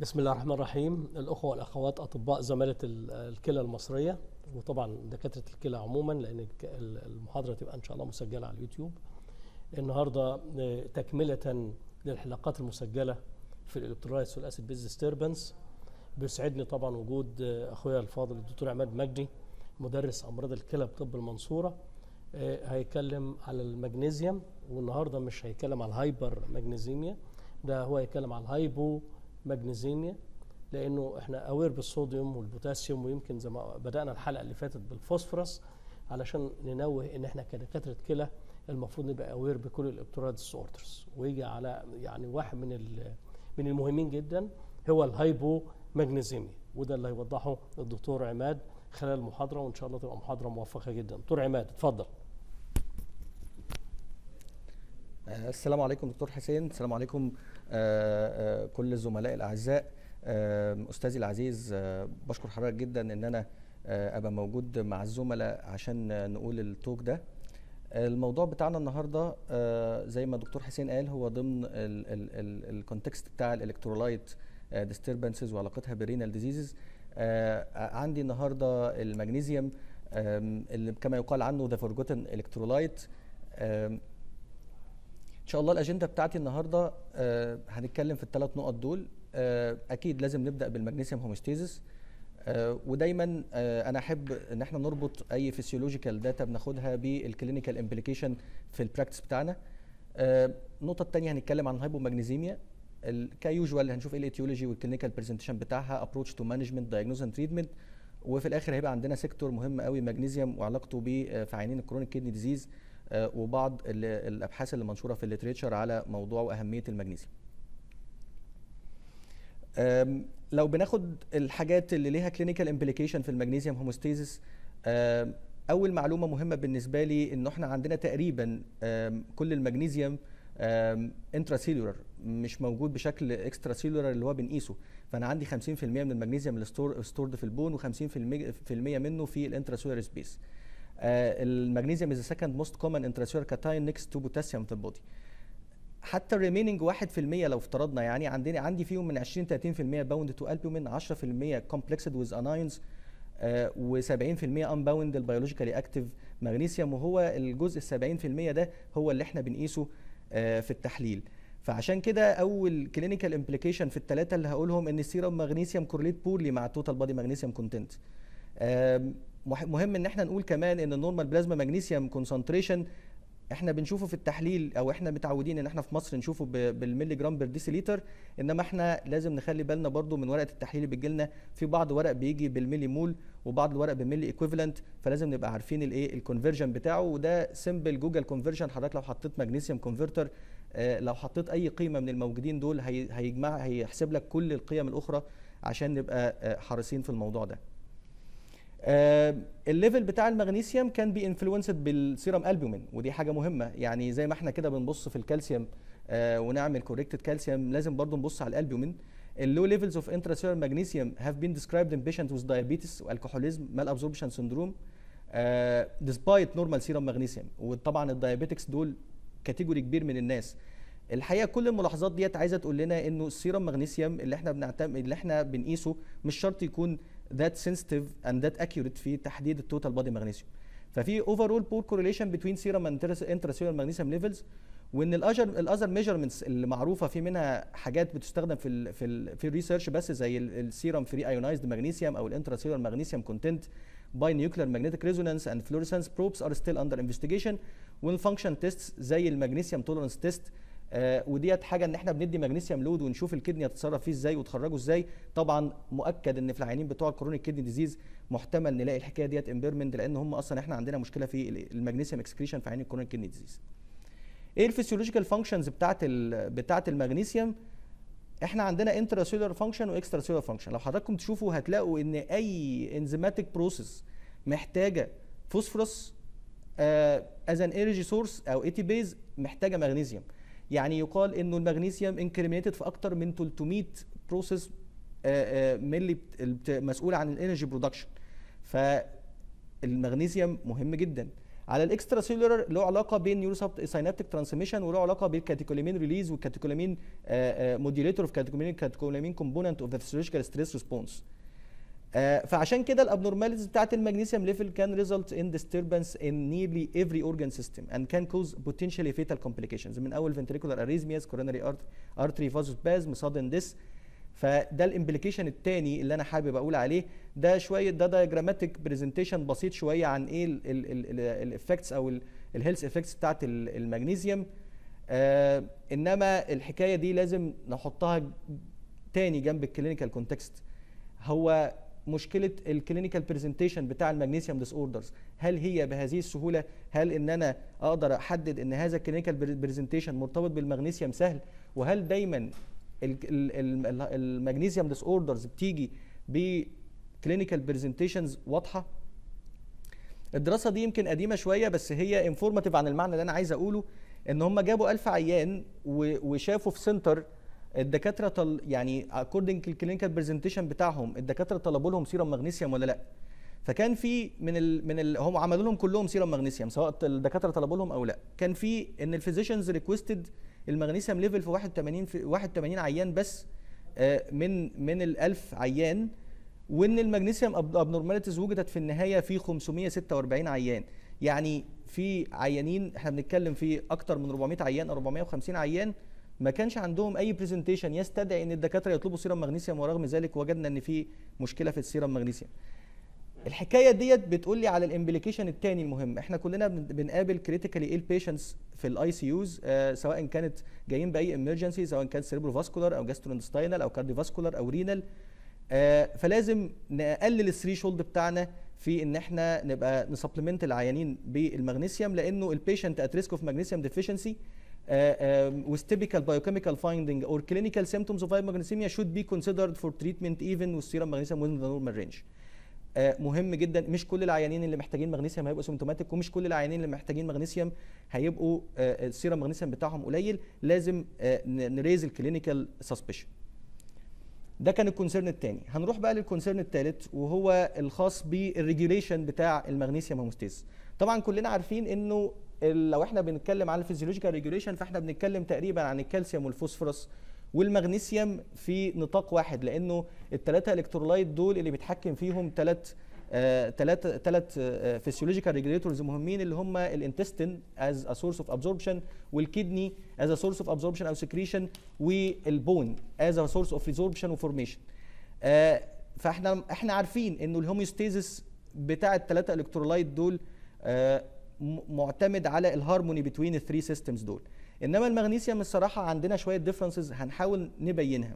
بسم الله الرحمن الرحيم الأخوة والأخوات أطباء زمالة ال- الكلى المصرية وطبعا دكاترة الكلى عموما لأن الك- ال- المحاضرة تبقى إن شاء الله مسجلة على اليوتيوب النهاردة آه، تكملة للحلقات المسجلة في الإلكترولايتس والأسيد بيز ديستربنس بيسعدني طبعا وجود آه، أخويا الفاضل الدكتور عماد مجدي مدرس أمراض الكلى بطب المنصورة آه، هيتكلم على المغنيسيوم والنهارده مش هيتكلم على الهايبر مغنيسيميا ده هو هيتكلم على الهايبو مغنيسيميا لانه احنا اوير بالصوديوم والبوتاسيوم ويمكن زي ما بدانا الحلقه اللي فاتت بالفوسفورس علشان ننوه ان احنا كدكاتره كلى المفروض نبقى اوير بكل الالكترولايت ديسوردرز ويجي على يعني واحد من ال- من المهمين جدا هو الهايبو مغنيسيميا وده اللي هيوضحه الدكتور عماد خلال المحاضره وان شاء الله تبقى محاضره موفقه جدا دكتور عماد اتفضل آه، السلام عليكم دكتور حسين السلام عليكم آه، آه، كل الزملاء الاعزاء آه، استاذي العزيز آه، بشكر حضرتك جدا ان انا آه، ابقى موجود مع الزملاء عشان آه، نقول التوك ده الموضوع بتاعنا النهارده آه، زي ما دكتور حسين قال هو ضمن الكونتكست بتاع الالكترولايت ديستربنسز وعلاقتها بالرينال ديزيزز عندي النهارده المغنيسيوم آم، اللي كما يقال عنه ذا فورجوتن الكترولايت ان شاء الله الاجنده بتاعتي النهارده آه، هنتكلم في الثلاث نقط دول آه، اكيد لازم نبدا بالمغنيسيوم هوموستيزس آه، ودايما آه، انا احب ان احنا نربط اي فيسيولوجيكال داتا بناخدها بالكلينيكال امبليكيشن في البراكتس بتاعنا آه، النقطه الثانيه هنتكلم عن الهايبومagnesemia كيوجوال هنشوف ايه الايتيولوجي والكلينيكال برزنتيشن بتاعها ابروتش تو مانجمنت دايجنوز اند تريتمنت وفي الاخر هيبقى عندنا سيكتور مهم قوي مغنيسيوم وعلاقته ب آه، في عينين الكرونيك كيدني ديزيز آه، وبعض ال- الابحاث اللي منشوره في الليتريتشر على موضوع واهميه المغنيسيوم أم، لو بناخد الحاجات اللي ليها كلينيكال امبليكيشن في المغنيسيوم هوموستيزس أم، اول معلومه مهمه بالنسبه لي انه احنا عندنا تقريبا أم، كل المغنيسيوم انتراسيلولر مش موجود بشكل اكسترا سيلولر اللي هو بنقيسه فانا عندي 50% من المغنيسيوم اللي ستورد في البون و50% منه في الانتراسيلولر سبيس المغنيسيوم از سكند موست كومن انتراسيلولر كاتاين نيكست تو بوتاسيوم في البودي حتى الريميننج 1% لو افترضنا يعني عندنا عندي فيهم من 20 30% باوند تو البومين 10% كومبلكسد ويز اناينز و70% انباوند البيولوجيكالي اكتيف مغنيسيوم وهو الجزء ال 70% ده هو اللي احنا بنقيسه آه، في التحليل فعشان كده اول كلينيكال امبليكيشن في الثلاثه اللي هقولهم ان السيرم مغنيسيوم كورليت بورلي مع التوتال بادي مغنيسيوم كونتنت مهم ان احنا نقول كمان ان النورمال بلازما مغنيسيوم كونسنتريشن احنا بنشوفه في التحليل او احنا متعودين ان احنا في مصر نشوفه ب- بالملي جرام بير ديسيليتر انما احنا لازم نخلي بالنا برضو من ورقه التحليل اللي بتجي لنا في بعض ورق بيجي بالملي مول وبعض الورق بالملي ايكويفالنت فلازم نبقى عارفين الايه الكونفرجن بتاعه وده سمبل جوجل كونفرجن حضرتك لو حطيت مغنيسيوم كونفرتر لو حطيت اي قيمه من الموجودين دول هي- هيجمع هيحسب لك كل القيم الاخرى عشان نبقى آه، حريصين في الموضوع ده آه، الليفل بتاع المغنيسيوم كان بي انفلونسد بالسيرم البومين ودي حاجه مهمه يعني زي ما احنا كده بنبص في الكالسيوم آه، ونعمل كوريكتد كالسيوم لازم برضو نبص على الالبومين اللو ليفلز اوف intracellular magnesium have been described in patients with diabetes والكحوليزم malabsorption syndrome آه، despite normal serum magnesium وطبعا الدايابيتكس دول كاتيجوري كبير من الناس الحقيقه كل الملاحظات ديت عايزه تقول لنا انه السيرم مغنيسيوم اللي احنا بنعتمد اللي احنا بنقيسه مش شرط يكون that sensitive and that accurate في تحديد التوتال بادي مغنيسيوم ففي overall poor correlation between serum and intracellular magnesium levels وان الاجر الاذر ميجرمنتس اللي معروفه في منها حاجات بتستخدم في ال في ال في الريسيرش بس زي السيرم فري ايونايزد مغنيسيوم او الانتراسيلولار مغنيسيوم كونتنت باي نيوكلير ماجنتيك ريزونانس اند فلوريسنس بروبس ار ستيل اندر انفستيجيشن والفانكشن تيست زي المغنيسيوم تولرنس تيست آه وديت حاجه ان احنا بندي مغنيسيوم لود ونشوف الكدني هتتصرف فيه ازاي وتخرجه ازاي طبعا مؤكد ان في العيانين بتوع الكرونيك كدني ديزيز محتمل نلاقي الحكايه ديت امبيرمنت لان هم اصلا احنا عندنا مشكله في المغنيسيوم اكسكريشن في عيان الكرونيك كدني ديزيز ايه الفسيولوجيكال فانكشنز بتاعت ال بتاعت المغنيسيوم احنا عندنا انتراسيلولار فانكشن واكسترا سيلولار فانكشن لو حضراتكم تشوفوا هتلاقوا ان اي انزيماتيك بروسيس محتاجه فوسفورس از ان انرجي سورس او اي تي بيز محتاجه مغنيسيوم يعني يقال انه المغنيسيوم انكريميتد في اكتر من 300 بروسيس ملي مسؤول عن الانرجي برودكشن فالمغنيسيوم مهم جدا على الاكسترا سيلولر له علاقه بين نيورو ساينابتيك ترانسميشن وله علاقه بالكاتيكولامين ريليز والكاتيكولامين موديوليتور اوف كاتيكولامين كاتيكولامين كومبوننت اوف ذا فيسيولوجيكال ستريس ريسبونس فعشان كده الابنورماليتيز بتاعت المغنيسيوم ليفل كان ريزلت ان disturbance in nearly every organ system and can cause potentially fatal complications من اول ventricular arrhythmias coronary artery, artery vasospasm sudden death فده الامبليكيشن الثاني اللي انا حابب اقول عليه ده شويه ده دايجراماتيك برزنتيشن بسيط شويه عن ايه الافكتس او الهيلث افكتس بتاعت المغنيسيوم آه انما الحكايه دي لازم نحطها تاني جنب الكلينيكال كونتكست هو مشكله الكلينيكال برزنتيشن بتاع المغنيسيوم ديس اوردرز هل هي بهذه السهوله هل ان انا اقدر احدد ان هذا الكلينيكال برزنتيشن مرتبط بالمغنيسيوم سهل وهل دايما المغنيسيوم ديس اوردرز بتيجي بكلينيكال برزنتيشنز واضحه الدراسه دي يمكن قديمه شويه بس هي انفورماتيف عن المعنى اللي انا عايز اقوله ان هم جابوا 1000 عيان وشافوا في سنتر الدكاتره طل يعني اكوردنج الكلينيكال برزنتيشن بتاعهم الدكاتره طلبوا لهم سيرم مغنيسيوم ولا لا فكان في من ال من ال هم عملوا لهم كلهم سيرم مغنيسيوم سواء الدكاتره طلبوا لهم او لا كان في ان الفيزيشنز ريكويستد المغنيسيوم ليفل في 81 في 81 عيان بس من من ال 1000 عيان وان المغنيسيوم ابنورماليتيز وجدت في النهايه في 546 عيان يعني في عيانين احنا بنتكلم في اكتر من 400 عيان او 450 عيان ما كانش عندهم اي برزنتيشن يستدعي ان الدكاتره يطلبوا سيرم مغنيسيوم ورغم ذلك وجدنا ان في مشكله في السيرم مغنيسيوم الحكايه ديت بتقول لي على الامبليكيشن الثاني المهم احنا كلنا بنقابل كريتيكالي ايل بيشنتس في الاي سي يوز سواء كانت جايين باي امرجنسي سواء كانت سيربرو فاسكولار او جاسترونستاينال او كارديو فاسكولار او رينال آه فلازم نقلل الثريشولد بتاعنا في ان احنا نبقى نسبلمنت العيانين بالمغنيسيوم لانه البيشنت ات ريسك اوف مغنيسيوم ديفيشنسي with typical biochemical finding or clinical symptoms of hypomagnesemia should be considered for treatment even with serum magnesium within the normal range. آه مهم جدا مش كل العيانين اللي محتاجين مغنيسيوم هيبقوا سيمتوماتيك ومش كل العيانين اللي محتاجين مغنيسيوم هيبقوا آه السيرم مغنيسيوم بتاعهم قليل لازم آه نريز الكلينيكال سسبشن ده كان الكونسيرن الثاني هنروح بقى للكونسيرن الثالث وهو الخاص بالريجوليشن بتاع المغنيسيوم هوموستيز طبعا كلنا عارفين انه لو احنا بنتكلم عن الفيزيولوجيكال ريجوليشن فاحنا بنتكلم تقريبا عن الكالسيوم والفوسفورس والمغنيسيوم في نطاق واحد لانه الثلاثه الكترولايت دول اللي بيتحكم فيهم ثلاث ثلاث ثلاث فيسيولوجيكال ريجوليتورز مهمين اللي هم الانتستين از ا سورس اوف ابزوربشن والكدني از ا سورس اوف ابزوربشن او سكريشن والبون از ا سورس اوف ريزوربشن وفورميشن فاحنا احنا عارفين انه الهوميوستيزس بتاع الثلاثه الكترولايت دول آه معتمد على الهارموني بتوين الثري سيستمز دول انما المغنيسيوم الصراحه عندنا شويه ديفرنسز هنحاول نبينها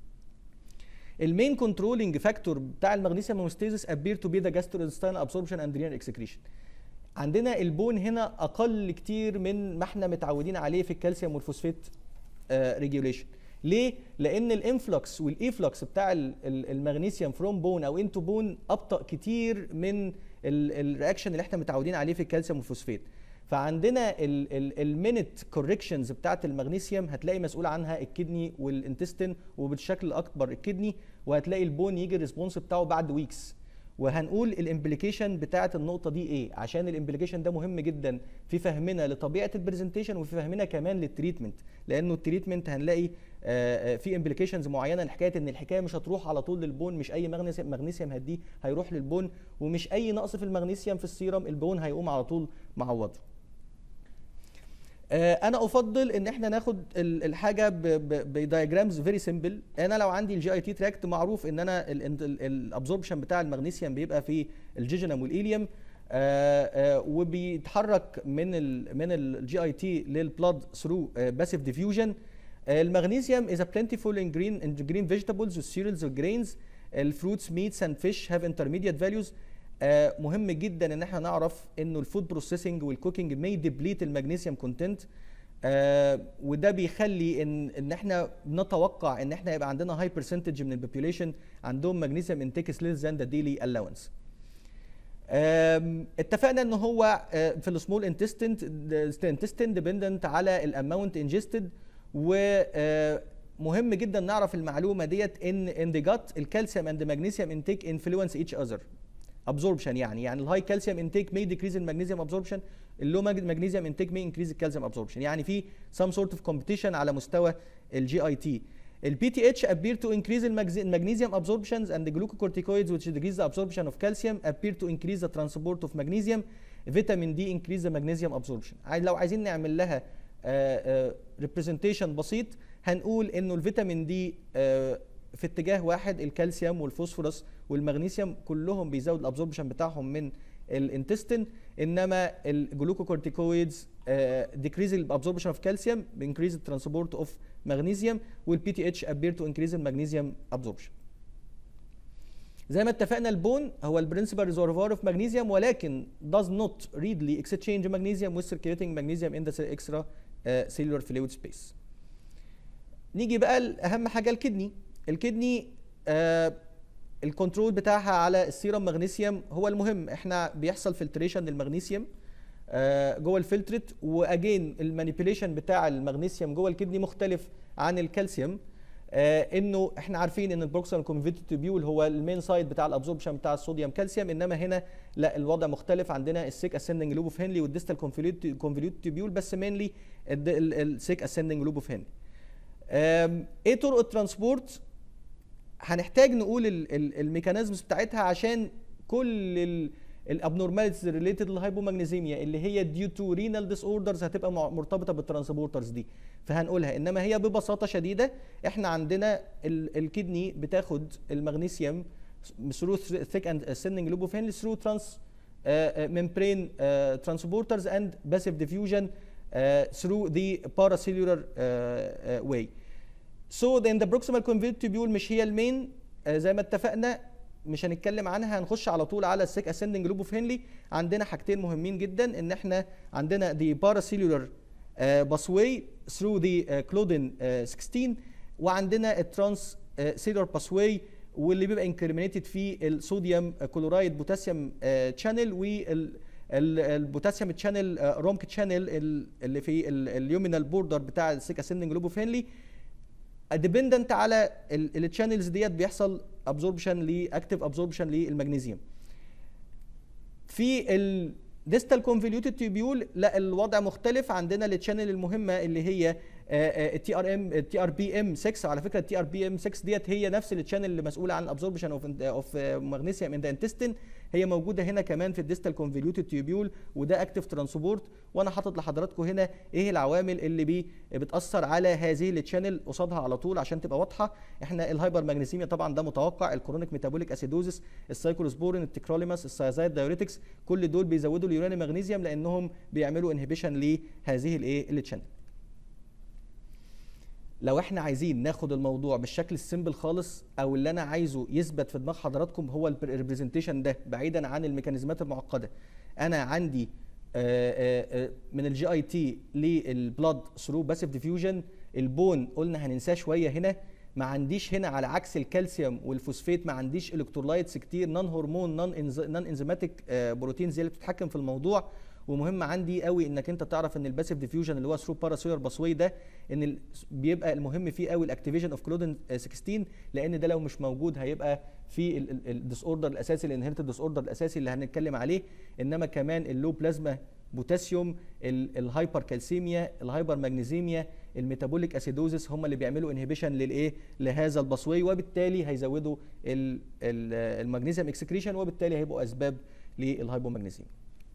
المين كنترولنج فاكتور بتاع المغنيسيوم هوموستيزس ابير تو بي ذا جاستروانتستاينال ابسوربشن اند رينال اكسكريشن عندنا البون هنا اقل كتير من ما احنا متعودين عليه في الكالسيوم والفوسفات ريجوليشن ليه؟ لان الانفلكس والايفلكس بتاع المغنيسيوم فروم بون او انتو بون ابطا كتير من الرياكشن اللي احنا متعودين عليه في الكالسيوم والفوسفات فعندنا المينت كوركشنز بتاعت المغنيسيوم هتلاقي مسؤول عنها الكدني والانتستين وبالشكل الاكبر الكدني وهتلاقي البون يجي الريسبونس بتاعه بعد ويكس وهنقول الامبليكيشن بتاعت النقطه دي ايه عشان الامبليكيشن ده مهم جدا في فهمنا لطبيعه البرزنتيشن وفي فهمنا كمان للتريتمنت لانه التريتمنت هنلاقي في امبليكيشنز معينه لحكايه ان الحكايه مش هتروح على طول للبون مش اي مغنيسيوم مغنيسيوم هديه هيروح للبون ومش اي نقص في المغنيسيوم في السيرم البون هيقوم على طول معوضه انا افضل ان احنا ناخد الحاجه بدايجرامز فيري سيمبل انا لو عندي الجي اي تي تراكت معروف ان انا الابزوربشن بتاع المغنيسيوم بيبقى في الجيجنم والايليوم وبيتحرك من ال من الجي اي تي للبلاد ثرو باسيف ديفيوجن المغنيسيوم is a plentiful in green in green vegetables cereals grains الفروتس ميتس اند فيش هاف intermediate values آه مهم جدا ان احنا نعرف انه الفود بروسيسنج والكوكينج مي ديبليت المغنيسيوم كونتنت آه وده بيخلي ان ان احنا نتوقع ان احنا يبقى عندنا هاي برسنتج من البوبيوليشن عندهم مغنيسيوم انتيكس ليس ذان ذا ديلي الاونس اتفقنا ان هو آه في السمول انتستين انتستين ديبندنت على الاماونت انجستد و مهم جدا نعرف المعلومه ديت ان ان ذا جت الكالسيوم اند ماجنيسيوم انتيك انفلونس ايتش اذر ابزوربشن يعني يعني الهاي كالسيوم انتيك may decrease المغنيسيوم ابزوربشن اللو مغنيسيوم انتيك may increase الكالسيوم ابزوربشن يعني في some sort of competition على مستوى الجي اي تي البي تي اتش appear to increase المغنيسيوم absorptions and the glucocorticoids which decrease the absorption of calcium appear to increase the transport of magnesium فيتامين دي increase the magnesium absorption لو عايزين نعمل لها ريبريزنتيشن بسيط هنقول انه الفيتامين دي في اتجاه واحد الكالسيوم والفوسفورس والمغنيسيوم كلهم بيزود الابزوربشن بتاعهم من الانتستين انما الجلوكوكورتيكويدز decrease الابزوربشن اوف كالسيوم increase الترانسبورت اوف مغنيسيوم والبي تي اتش appear to increase المغنيسيوم ابزوربشن زي ما اتفقنا البون هو البرنسبل ريزرفوار اوف مغنيسيوم ولكن does not readily exchange magnesium with circulating magnesium in the extra uh, cellular fluid space. نيجي بقى لاهم حاجه الكدني الكدني آه الكنترول بتاعها على السيرم مغنيسيوم هو المهم احنا بيحصل فلتريشن للمغنيسيوم آه جوه الفلترت واجين المانيبيوليشن بتاع المغنيسيوم جوه الكدني مختلف عن الكالسيوم آه انه احنا عارفين ان البروكسيمال كونفيتد تيبيول هو المين سايد بتاع الابزوربشن بتاع الصوديوم كالسيوم انما هنا لا الوضع مختلف عندنا السيك اسندنج لوب اوف هنلي والديستال كونفوليوت تيبيول بس مينلي السيك اسندنج لوب اوف هنلي ايه طرق الترانسبورت هنحتاج نقول الميكانيزمز بتاعتها عشان كل الابنورماليتيز ريليتد للهايبومagnesemia اللي هي ديو تو رينال ديس اوردرز هتبقى مرتبطه بالترانسبورترز دي فهنقولها انما هي ببساطه شديده احنا عندنا الكدني بتاخد المغنيسيوم through thick and ascending loop of Henle through trans uh, membrane uh, transporters and passive diffusion uh, through the paracellular uh, uh, way. So then the proximal convoluted tubule مش هي المين uh, زي ما اتفقنا مش هنتكلم عنها هنخش على طول على السيك اسندنج لوب اوف هنلي عندنا حاجتين مهمين جدا ان احنا عندنا the paracellular uh, busway through the uh, claudin uh, 16 وعندنا الترانس سيلر باسواي واللي بيبقى انكريمينيتد في الصوديوم كلورايد بوتاسيوم شانل وال البوتاسيوم تشانل رومك تشانل اللي في اليومينال بوردر بتاع السيك اسندنج لوب اوف هنلي ديبندنت على التشانلز ديت بيحصل ابزوربشن لاكتيف ابزوربشن للمغنيسيوم في الديستال كونفوليوتد تيبيول لا الوضع مختلف عندنا التشانل المهمه اللي هي التي ار ام التي ار بي ام 6 على فكره التي ار بي ام 6 ديت هي نفس التشانل اللي مسؤوله عن الابزوربشن اوف اوف مغنيسيوم ان ذا انتستين هي موجوده هنا كمان في الديستال كونفوليوتد تيوبيول وده اكتيف ترانسبورت وانا حاطط لحضراتكم هنا ايه العوامل اللي بي بتاثر على هذه التشانل قصادها على طول عشان تبقى واضحه احنا الهايبر ماجنيسيميا طبعا ده متوقع الكرونيك ميتابوليك اسيدوزس السايكلوسبورين التكروليماس السايزايد دايوريتكس كل دول بيزودوا اليوراني مغنيسيوم لانهم بيعملوا انهبيشن لهذه الايه التشانل لو احنا عايزين ناخد الموضوع بالشكل السيمبل خالص او اللي انا عايزه يثبت في دماغ حضراتكم هو الريبريزنتيشن ده بعيدا عن الميكانيزمات المعقده انا عندي من الجي اي تي للبلاد ثرو باسيف ديفيوجن البون قلنا هننساه شويه هنا ما عنديش هنا على عكس الكالسيوم والفوسفات ما عنديش الكترولايتس كتير نون هرمون نون نون انزيماتيك بروتين زي اللي بتتحكم في الموضوع ومهم عندي قوي انك انت تعرف ان الباسيف ديفيوجن اللي هو ثرو باراسيلر باسوي ده ان ال بيبقى المهم فيه قوي الاكتيفيشن اوف كلودين 16 لان ده لو مش موجود هيبقى في الديس اوردر الاساسي الانهيرتد ديس اوردر الاساسي اللي هنتكلم عليه انما كمان اللو بلازما بوتاسيوم الهايبر كالسيميا الهايبر ماجنيزيميا الميتابوليك اسيدوزس هم اللي بيعملوا انهبيشن للايه لهذا الباسوي وبالتالي هيزودوا المغنيسيوم اكسكريشن وبالتالي هيبقوا اسباب للهايبومagnesemia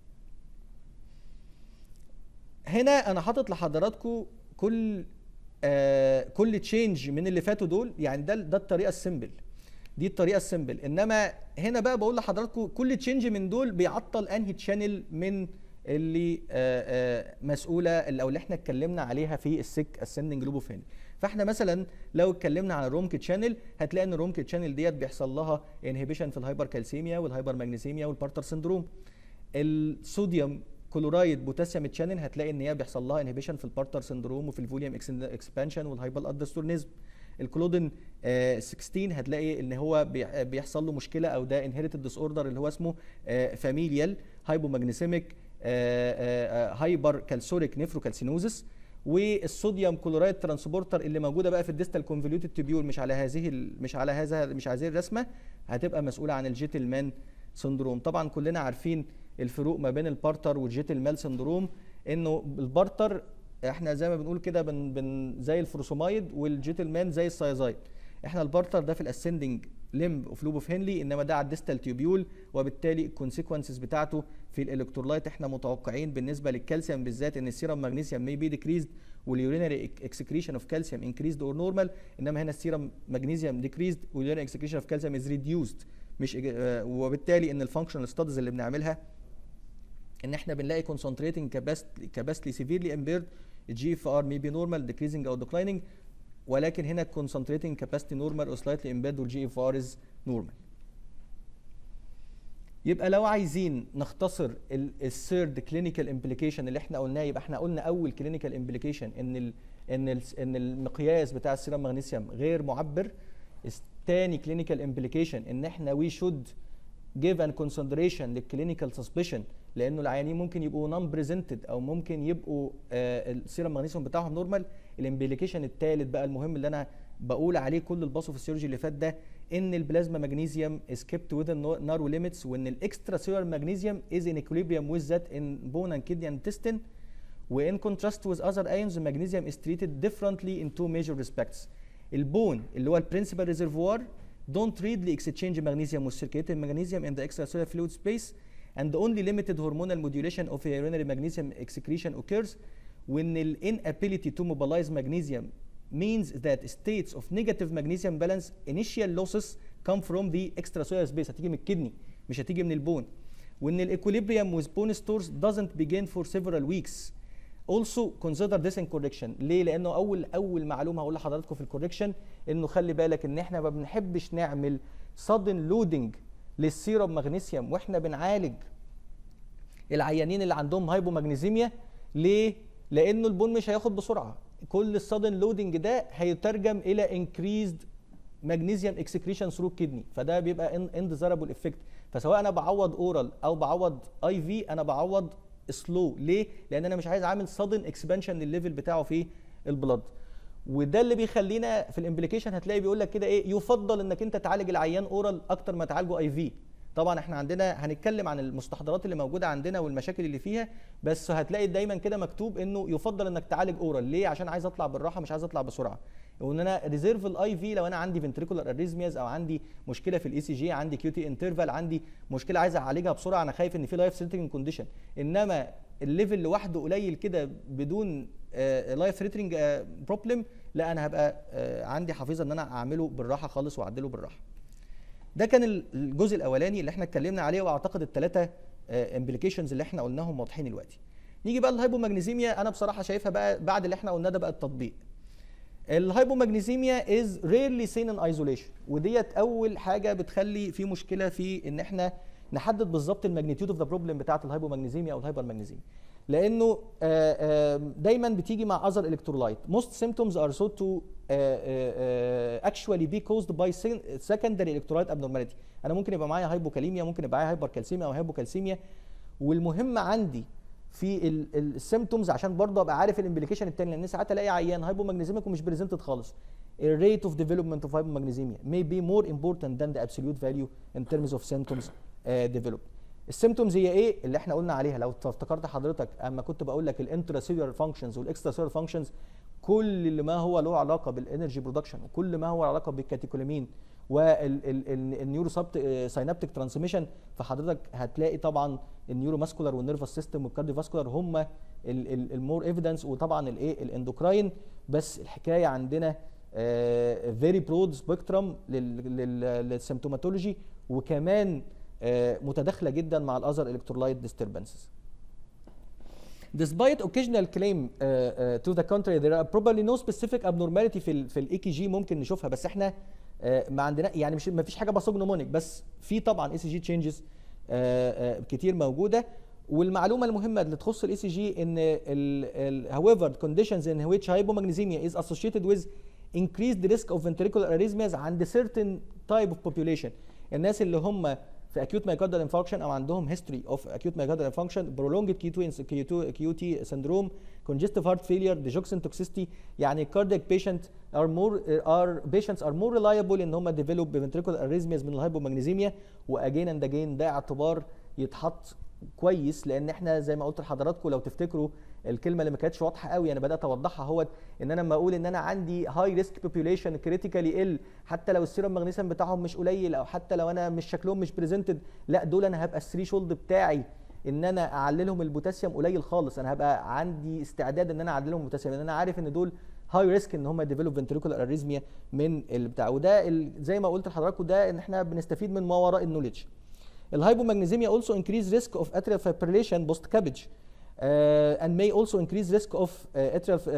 هنا انا حاطط لحضراتكم كل آه كل تشينج من اللي فاتوا دول يعني ده ده الطريقه السيمبل دي الطريقه السيمبل انما هنا بقى بقول لحضراتكم كل تشينج من دول بيعطل انهي تشانل من اللي آه آه مسؤوله او اللي احنا اتكلمنا عليها في السيك اسندنج لوب اوف فاحنا مثلا لو اتكلمنا عن الرومك تشانل هتلاقي ان الرومك تشانل ديت بيحصل لها انهبيشن في الهايبر كالسيميا والهايبر ماجنيسيميا والبارتر سندروم الصوديوم كلورايد بوتاسيوم تشانل هتلاقي ان هي بيحصل لها انهبيشن في البارتر سندروم وفي الفوليوم اكسبانشن والهايبر ادستورنيزم الكلودين آه 16 هتلاقي ان هو بيحصل له مشكله او ده انهيرتد ديس اوردر اللي هو اسمه آه فاميليال هايبوماجنيسيميك آه هايبر كالسوريك نيفروكالسينوزس والصوديوم كلورايد ترانسبورتر اللي موجوده بقى في الديستال كونفوليوتد تيبيول مش على هذه مش على هذا مش على هذه الرسمه هتبقى مسؤوله عن الجيتلمان سندروم طبعا كلنا عارفين الفروق ما بين البارتر والجيتل سندروم انه البارتر احنا زي ما بنقول كده بن بن زي الفروسومايد والجيتل مان زي السايزايد احنا البارتر ده في الاسندنج ليمب اوف لوب اوف هنلي انما ده على الديستال تيوبيول وبالتالي الكونسيكونسز بتاعته في الالكترولايت احنا متوقعين بالنسبه للكالسيوم بالذات ان السيرم ماجنيسيوم مي بي ديكريزد واليورينري اكسكريشن اوف كالسيوم انكريزد اور نورمال انما هنا السيرم ماجنيسيوم ديكريزد واليورينري اكسكريشن اوف كالسيوم از ريديوسد مش آه وبالتالي ان الفانكشنال ستاديز اللي بنعملها ان احنا بنلاقي concentrating capacity capacity severely impaired الجي اف ار may be normal decreasing او declining ولكن هنا concentrating capacity normal or slightly impaired والجي اف ار is normal يبقى لو عايزين نختصر الثيرد كلينيكال امبليكيشن اللي احنا قلناه يبقى احنا قلنا اول كلينيكال امبليكيشن ان ال ان ال ان المقياس بتاع السيرم مغنيسيوم غير معبر الثاني كلينيكال امبليكيشن ان احنا وي شود جيف ان كونسيدريشن للكلينيكال سسبشن لانه العيانين ممكن يبقوا نون بريزنتد او ممكن يبقوا آه السيرم مغنيسيوم بتاعهم نورمال الامبليكيشن الثالث بقى المهم اللي انا بقول عليه كل الباثوفيسيولوجي اللي فات ده ان البلازما ماجنيزيوم از كيبت within نارو ليميتس وان الاكسترا سيلولار ماجنيزيوم از ان equilibrium with that in bone and kidney and intestine وان contrast with other ions magnesium is treated differently in two major respects البون اللي هو البرنسبل ريزرفوار don't readily exchange magnesium with circulating magnesium in the extracellular fluid space and only limited hormonal modulation of urinary magnesium excretion occurs when the inability to mobilize magnesium means that states of negative magnesium balance initial losses come from the extracellular space هتيجي من الكدني مش هتيجي من البون وان الايكوليبريم with bone stores doesn't begin for several weeks also consider this in correction ليه لانه اول اول معلومه هقول لحضراتكم في الكوركشن انه خلي بالك ان احنا ما بنحبش نعمل sudden loading للسيرم مغنيسيوم واحنا بنعالج العيانين اللي عندهم هايبومagnesemia ليه لانه البون مش هياخد بسرعه كل السادن لودنج ده هيترجم الى انكريزد ماجنيزيوم اكسكريشن ثرو كدني فده بيبقى انديزربل افكت فسواء انا بعوض اورال او بعوض اي في انا بعوض سلو ليه لان انا مش عايز اعمل سادن اكسبانشن للليفل بتاعه في البلد وده اللي بيخلينا في الامبليكيشن هتلاقي بيقول لك كده ايه يفضل انك انت تعالج العيان اورال اكتر ما تعالجه اي في طبعا احنا عندنا هنتكلم عن المستحضرات اللي موجوده عندنا والمشاكل اللي فيها بس هتلاقي دايما كده مكتوب انه يفضل انك تعالج اورال ليه عشان عايز اطلع بالراحه مش عايز اطلع بسرعه وان انا ريزيرف الاي في لو انا عندي فنتريكولار اريزمياز او عندي مشكله في الاي سي جي عندي كيو تي انترفال عندي مشكله عايز اعالجها بسرعه انا خايف ان في لايف ثريتنج كونديشن انما الليفل لوحده قليل كده بدون لايف ثريتنج بروبلم لا انا هبقى آه عندي حافظه ان انا اعمله بالراحه خالص واعدله بالراحه ده كان الجزء الاولاني اللي احنا اتكلمنا عليه واعتقد الثلاثه امبليكيشنز اللي احنا قلناهم واضحين دلوقتي نيجي بقى الهايبومagnesemia انا بصراحه شايفها بقى بعد اللي احنا قلناه ده بقى التطبيق الهايبومagnesemia از rarely seen in isolation وديت اول حاجه بتخلي في مشكله في ان احنا نحدد بالظبط الماجنتيود اوف ذا بروبلم بتاعه الهايبومagnesemia او الهايبرمagnesemia لانه دايما بتيجي مع اذر الكترولايت most symptoms are thought to actually be caused by secondary electrolyte abnormality انا ممكن يبقى معايا هايبوكاليميا ممكن يبقى معايا هايبركالسيميا او هايبوكالسيميا والمهم عندي في السيمتومز عشان برضه ابقى عارف الامبليكيشن الثاني لان ساعات الاقي عيان هايبومagnesemia ومش بريزنتد خالص الريت اوف ديفلوبمنت اوف hypomagnesemia may be more important than the absolute value in terms of symptoms uh, developed السيمتومز هي ايه اللي احنا قلنا عليها لو افتكرت حضرتك اما كنت بقول لك الانترا سيلولار فانكشنز والاكسترا سيلولار فانكشنز كل اللي ما هو له علاقه بالانرجي برودكشن وكل ما هو علاقه بالكاتيكولامين والنيورو ساينابتيك ترانسميشن فحضرتك هتلاقي طبعا النيورو ماسكولار والنيرفس سيستم والكارديو فاسكولار هم المور ايفيدنس وطبعا الايه الاندوكراين بس الحكايه عندنا فيري برود سبيكترم للسيمتوماتولوجي وكمان متداخله جدا مع الاذر الكترولايت ديستربنسز Despite occasional claim uh, uh, to the contrary there are probably no specific abnormality في ال في الاي كي جي ممكن نشوفها بس احنا uh, ما عندنا يعني مش ما فيش حاجه باثوجنومونيك بس في طبعا اي سي جي تشينجز كتير موجوده والمعلومه المهمه اللي تخص الاي سي جي ان ال however conditions in which hypomagnesemia is associated with increased risk of ventricular arrhythmias عند certain type of population الناس اللي هم في acute myocardial infarction او عندهم history of acute myocardial infarction prolonged Q2 Q2 QT syndrome congestive heart failure digoxin toxicity يعني cardiac patient are more are patients are more reliable ان هم develop ventricular arrhythmias من الهايبومagnesemia واجين اند اجين ده اعتبار يتحط كويس لان احنا زي ما قلت لحضراتكم لو تفتكروا الكلمه اللي ما كانتش واضحه قوي انا بدات اوضحها هو ان انا لما اقول ان انا عندي هاي ريسك بوبيوليشن كريتيكالي ال حتى لو السيرم مغنيسيوم بتاعهم مش قليل او حتى لو انا مش شكلهم مش بريزنتد لا دول انا هبقى الثري شولد بتاعي ان انا اعللهم البوتاسيوم قليل خالص انا هبقى عندي استعداد ان انا اعللهم البوتاسيوم لان انا عارف ان دول هاي ريسك ان هم ديفلوب فنتريكولار اريزميا من البتاع وده ال- زي ما قلت لحضراتكم ده ان احنا بنستفيد من ما وراء النوليدج الهايبومagnesemia also increase risk of atrial fibrillation post cabbage uh, and may also increase risk of uh, atrial uh, uh,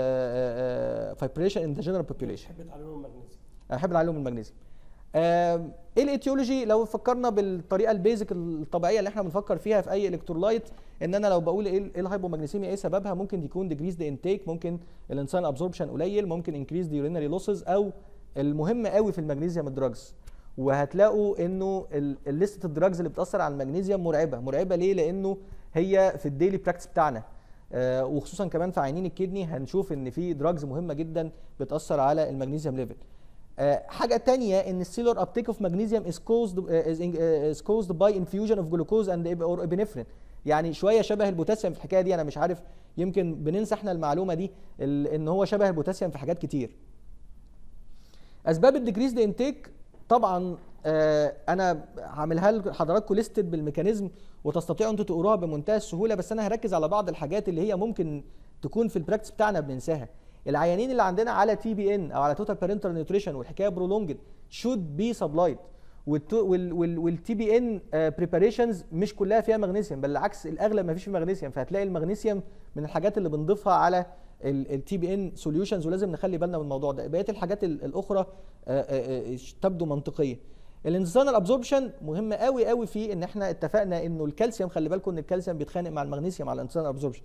uh, fibrillation in the general population بحب تعليم المغنيسيوم انا بحب العلوم المغنيسيوم آم، ايه الايتيولوجي لو فكرنا بالطريقه البيزك الطبيعيه اللي احنا بنفكر فيها في اي الكترولايت ان انا لو بقول ايه ايه الهايبومagnesemia ايه سببها ممكن يكون ديكريز ذا انتيك ممكن الانسان ابزوربشن قليل ممكن انكريز ذا يورينري لوسز او المهم قوي في المغنيسيوم الدراجز وهتلاقوا انه الليست الدراجز اللي بتاثر على المغنيسيوم مرعبه مرعبه ليه لانه هي في الديلي براكتس بتاعنا آه، وخصوصا كمان في عينين الكدني هنشوف ان في دراجز مهمه جدا بتاثر على المغنيسيوم ليفل آه، حاجه تانية ان السيلور ابتيك اوف ماجنيزيوم از كوزد از كوزد باي انفيوجن اوف جلوكوز اند اور ابنفرين يعني شويه شبه البوتاسيوم في الحكايه دي انا مش عارف يمكن بننسى احنا المعلومه دي ال- ان هو شبه البوتاسيوم في حاجات كتير اسباب الديكريز دي انتيك طبعا آه انا هعملها لحضراتكم ليستد بالميكانيزم وتستطيعوا انتوا تقروها بمنتهى السهوله بس انا هركز على بعض الحاجات اللي هي ممكن تكون في البراكتس بتاعنا بننساها العيانين اللي عندنا على تي بي ان او على توتال بارنتال نيوتريشن والحكايه برولونجد شود بي سبلايد والتي بي ان بريباريشنز مش كلها فيها مغنيسيوم بل بالعكس الاغلب ما فيش فيه مغنيسيوم فهتلاقي المغنيسيوم من الحاجات اللي بنضيفها على التي بي ان سوليوشنز ولازم نخلي بالنا من الموضوع ده بقيه الحاجات ال- الاخرى آه، آه، آه، تبدو منطقيه الانسان الابزوربشن مهم قوي قوي في ان احنا اتفقنا انه الكالسيوم خلي بالكم ان الكالسيوم بيتخانق مع المغنيسيوم على الانسان الابزوربشن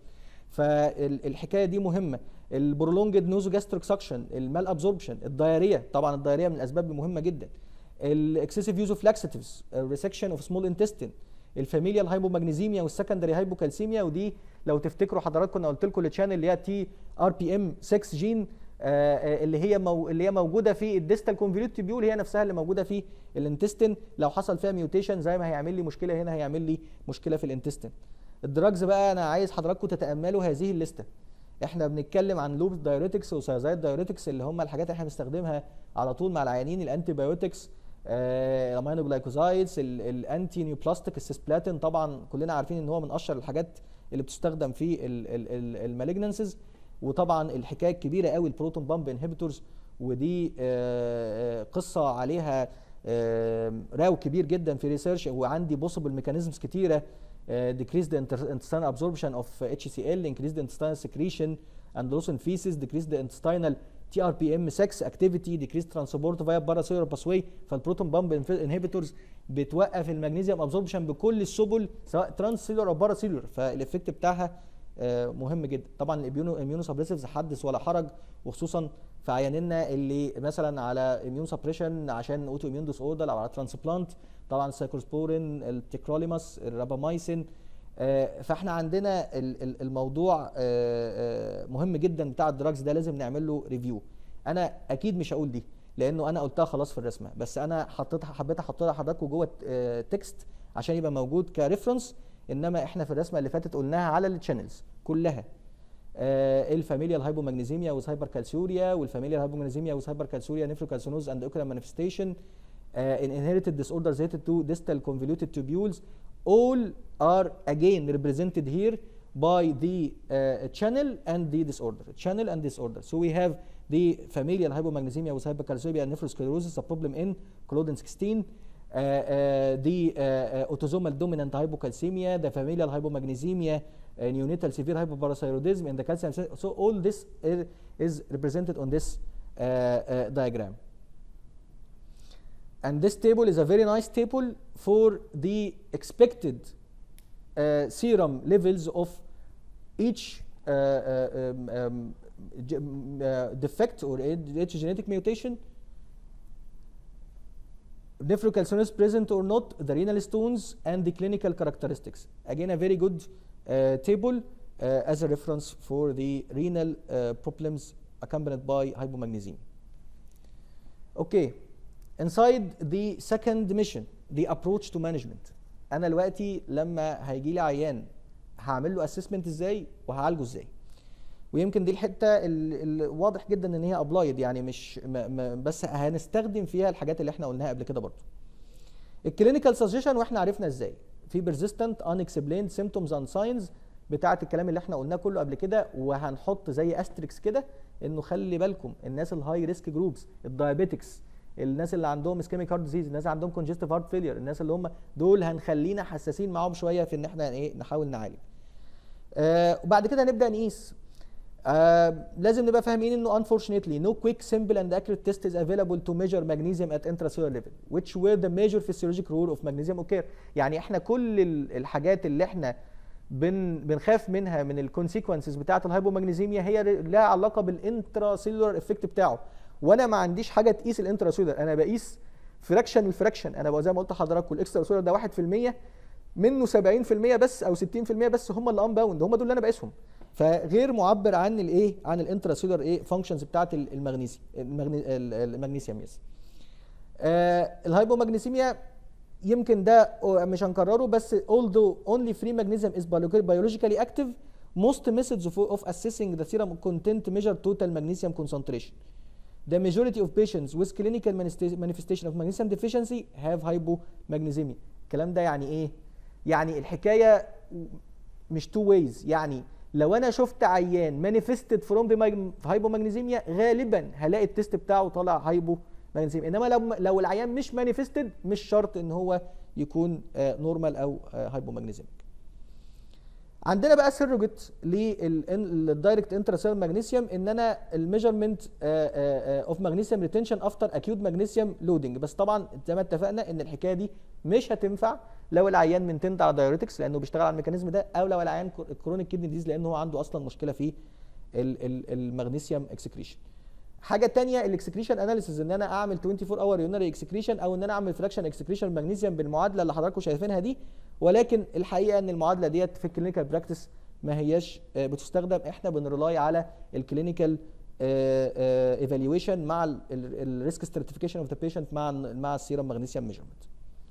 فالحكايه دي مهمه البرولونجد نوزو جاستريك سكشن المال ابزوربشن الدايريه طبعا الدايريه من الاسباب المهمه جدا الاكسسيف يوز اوف لاكسيتيفز الريسكشن اوف سمول انتستين الفاميليال هايبومagnesemia والسكندري هايبوكالسيميا ودي لو تفتكروا حضراتكم انا قلت لكم التشانل اللي هي تي ار بي ام 6 جين آه، آه، اللي هي مو اللي هي موجوده في الديستال كونفوليوت تيبيول هي نفسها اللي موجوده في الانتستين لو حصل فيها ميوتيشن زي ما هيعمل لي مشكله هنا هيعمل لي مشكله في الانتستين الدراجز بقى انا عايز حضراتكم تتاملوا هذه الليسته احنا بنتكلم عن لوب دايوريتكس وسايزايد دايوريتكس اللي هم الحاجات اللي احنا بنستخدمها على طول مع العيانين الانتي بايوتكس الامينو جلايكوزايدز الانتي نيوبلاستيك السيسبلاتين طبعا كلنا عارفين ان هو من اشهر الحاجات اللي بتستخدم في المالجنسز وطبعا الحكايه الكبيره قوي البروتون بامب انهبيتورز ودي آه، آه، قصه عليها آه، راو كبير جدا في ريسيرش وعندي بوسيبل ميكانيزمز كتيره uh, decrease the inter- intestinal absorption of uh, HCl, increase the intestinal secretion and loss in feces, decrease the intestinal TRPM6 activity, decrease transport via paracellular pathway فالبروتون بامب انهبيتورز بتوقف المغنيسيوم ابزوربشن بكل السبل سواء ترانس سيلولر او بارا سيلولر فالافكت بتاعها آه، مهم جدا طبعا الاميونو اميونو سبريسيفز حدث ولا حرج وخصوصا في عيانينا اللي مثلا على اميون سبريشن عشان اوتو اميون ديس اوردر او على ترانسبلانت طبعا السايكلوسبورين التيكروليماس الرابامايسين آه، فاحنا عندنا ال- ال- الموضوع آه، آه، مهم جدا بتاع الدراجز ده لازم نعمل له ريفيو انا اكيد مش هقول دي لانه انا قلتها خلاص في الرسمه بس انا حطيتها حبيت احطها لحضراتكم جوه تكست عشان يبقى موجود كريفرنس انما احنا في الرسمه اللي فاتت قلناها على التشانلز كلها آه الفاميليال هايبومagnesemia وذ هايبركالسيوريا والفاميليال هايبومagnesemia وذ هايبركالسيوريا نيفروكالسينوز اند اوكولار مانيفستيشن uh, in inherited disorders related to distal convoluted tubules all are again represented here by the uh, channel and the disorder channel and disorder so we have the familial hypomagnesemia with hypercalciuria and nephrosclerosis a problem in Claudin 16 uh, uh, the uh, uh, autosomal dominant hypocalcemia, the familial hypomagnesemia, uh, neonatal severe hypoparathyroidism, and the calcium. So all this is, is represented on this uh, uh, diagram. And this table is a very nice table for the expected uh, serum levels of each uh, uh, um, um, ge- m- uh, defect or age genetic mutation nephrocalcinosis present or not, the renal stones and the clinical characteristics. Again, a very good uh, table uh, as a reference for the renal uh, problems accompanied by hypomagnesemia. Okay, inside the second mission, the approach to management. انا دلوقتي لما هيجي لي عيان هعمل له اسسمنت ازاي وهعالجه ازاي ويمكن دي الحته اللي واضح جدا ان هي ابلايد يعني مش ما ما بس هنستخدم فيها الحاجات اللي احنا قلناها قبل كده برضه الكلينيكال سجيشن واحنا عرفنا ازاي في بيرزيستنت ان اكسبليند سيمتومز اند ساينز بتاعه الكلام اللي احنا قلناه كله قبل كده وهنحط زي استريكس كده انه خلي بالكم الناس الهاي ريسك جروبس الدايابيتكس الناس اللي عندهم اسكيميك هارت ديزيز الناس اللي عندهم كونجستيف هارت فيلير الناس اللي هم دول هنخلينا حساسين معاهم شويه في ان احنا ايه نحاول نعالج آه وبعد كده نبدا نقيس آه لازم نبقى فاهمين انه unfortunately no quick simple and accurate test is available to measure magnesium at intracellular level which were the major physiologic role of magnesium occur يعني احنا كل الحاجات اللي احنا بن بنخاف منها من الكونسيكونسز بتاعه الهايبومagnesemia هي لها علاقه بالانترا سيلولار افكت بتاعه وانا ما عنديش حاجه تقيس الانترا سيلولار انا بقيس فراكشن الفراكشن انا زي ما قلت لحضراتكم الاكسترا سيلولار ده 1% منه 70% بس او 60% بس هم اللي انباوند هم دول اللي انا بقيسهم فغير معبر عن الايه عن الانترا سيلولار ايه فانكشنز بتاعه المغنيسيوم المغنيسيوم يس آه الهايبومagnesemia يمكن ده مش هنكرره بس although only free magnesium is biologically active most methods of, of assessing the serum content measure total magnesium concentration the majority of patients with clinical manifestation of magnesium deficiency have hypomagnesemia الكلام ده يعني ايه يعني الحكايه مش تو ويز يعني لو انا شفت عيان مانيفستد فروم hypomagnesemia غالبا هلاقي التست بتاعه طالع هايبو ماجنيزيم انما لو لو العيان مش مانيفستد مش شرط ان هو يكون نورمال او هايبومagnesemia عندنا بقى سيروجيت للدايركت انتراسيلر ماجنيسيوم ان انا الميجرمنت اوف ماجنيسيوم ريتنشن افتر اكيوت ماجنيسيوم لودنج بس طبعا زي ما اتفقنا ان الحكايه دي مش هتنفع لو العيان منتند على دايوريتكس لانه بيشتغل على الميكانيزم ده او لو العيان كرونيك كيدني ديز لانه هو عنده اصلا مشكله في المغنيسيوم اكسكريشن حاجه تانية الاكسكريشن اناليسيز ان انا اعمل 24 اور يونري اكسكريشن او ان انا اعمل فراكشن اكسكريشن ماجنيسيوم بالمعادله اللي حضراتكم شايفينها دي ولكن الحقيقه ان المعادله ديت في الكلينيكال براكتس ما هياش بتستخدم احنا بنرلاي على الكلينيكال ايفالويشن مع الريسك ستراتيفيكيشن اوف ذا بيشنت مع مع السيرم ماجنيسيوم ميجرمنت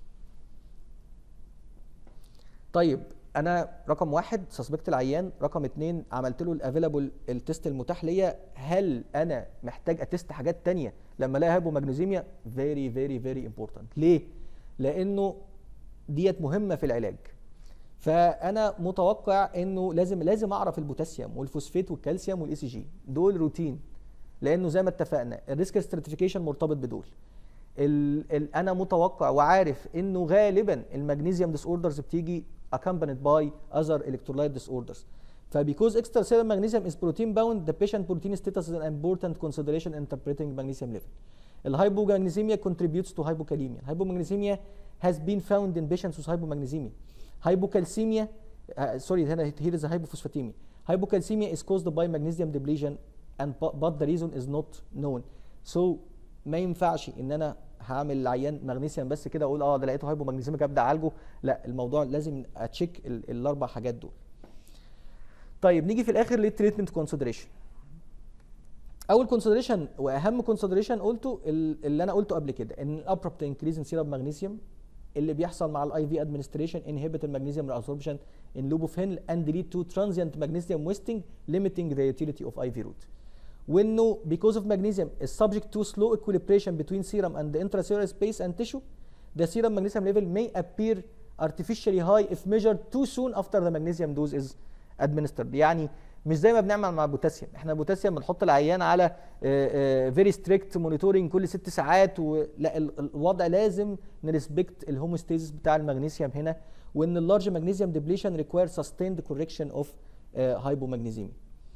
طيب انا رقم واحد سسبكت العيان رقم اتنين عملت له الافيلابل التست المتاح ليا هل انا محتاج اتست حاجات تانية لما الاقي هايبومagnesemia فيري فيري فيري امبورتنت ليه لانه ديت مهمه في العلاج فانا متوقع انه لازم لازم اعرف البوتاسيوم والفوسفات والكالسيوم والاي سي جي دول روتين لانه زي ما اتفقنا الريسك ستراتيفيكيشن مرتبط بدول ال ال انا متوقع وعارف انه غالبا المغنيسيوم ديس اوردرز بتيجي accompanied by other electrolyte disorders. فبيكوز extracellular magnesium is protein bound, the patient protein status is an important consideration in interpreting magnesium level. الهايبومagnesemia contributes to hypokalemia. Hypomagnesemia has been found in patients with hypomagnesemia. Hypocalcemia, uh, sorry, here is a hypophosphatemia. Hypocalcemia is caused by magnesium depletion and but the reason is not known. So ما ينفعش ان انا هعمل العيان مغنيسيوم بس كده اقول اه ده لقيته هايبومagnesemia ابدا اعالجه لا الموضوع لازم اتشيك الاربع حاجات دول طيب نيجي في الاخر للتريتمنت كونسيدريشن اول كونسيدريشن واهم كونسيدريشن قلته اللي انا قلته قبل كده ان الابربت انكريز ان سيرم ماجنيسيوم اللي بيحصل مع الاي في ادمنستريشن انهبت المغنيسيوم ريابسوربشن ان لوبوفين اند ليد تو ترانزيانت ماجنيسيوم ويستنج limiting the utility of IV route وانه because of magnesium is subject to slow equilibration between serum and the intracellular space and tissue the serum magnesium level may appear artificially high if measured too soon after the magnesium dose is administered يعني مش زي ما بنعمل مع البوتاسيوم احنا البوتاسيوم بنحط العيان على فيري ستريكت مونيتورنج كل ست ساعات ولا الوضع لازم نريسبكت الهوموستيزيس بتاع المغنيسيوم هنا وان اللارج ماجنيسيوم ديبليشن ريكوير سستيند كوركشن اوف hypomagnesemia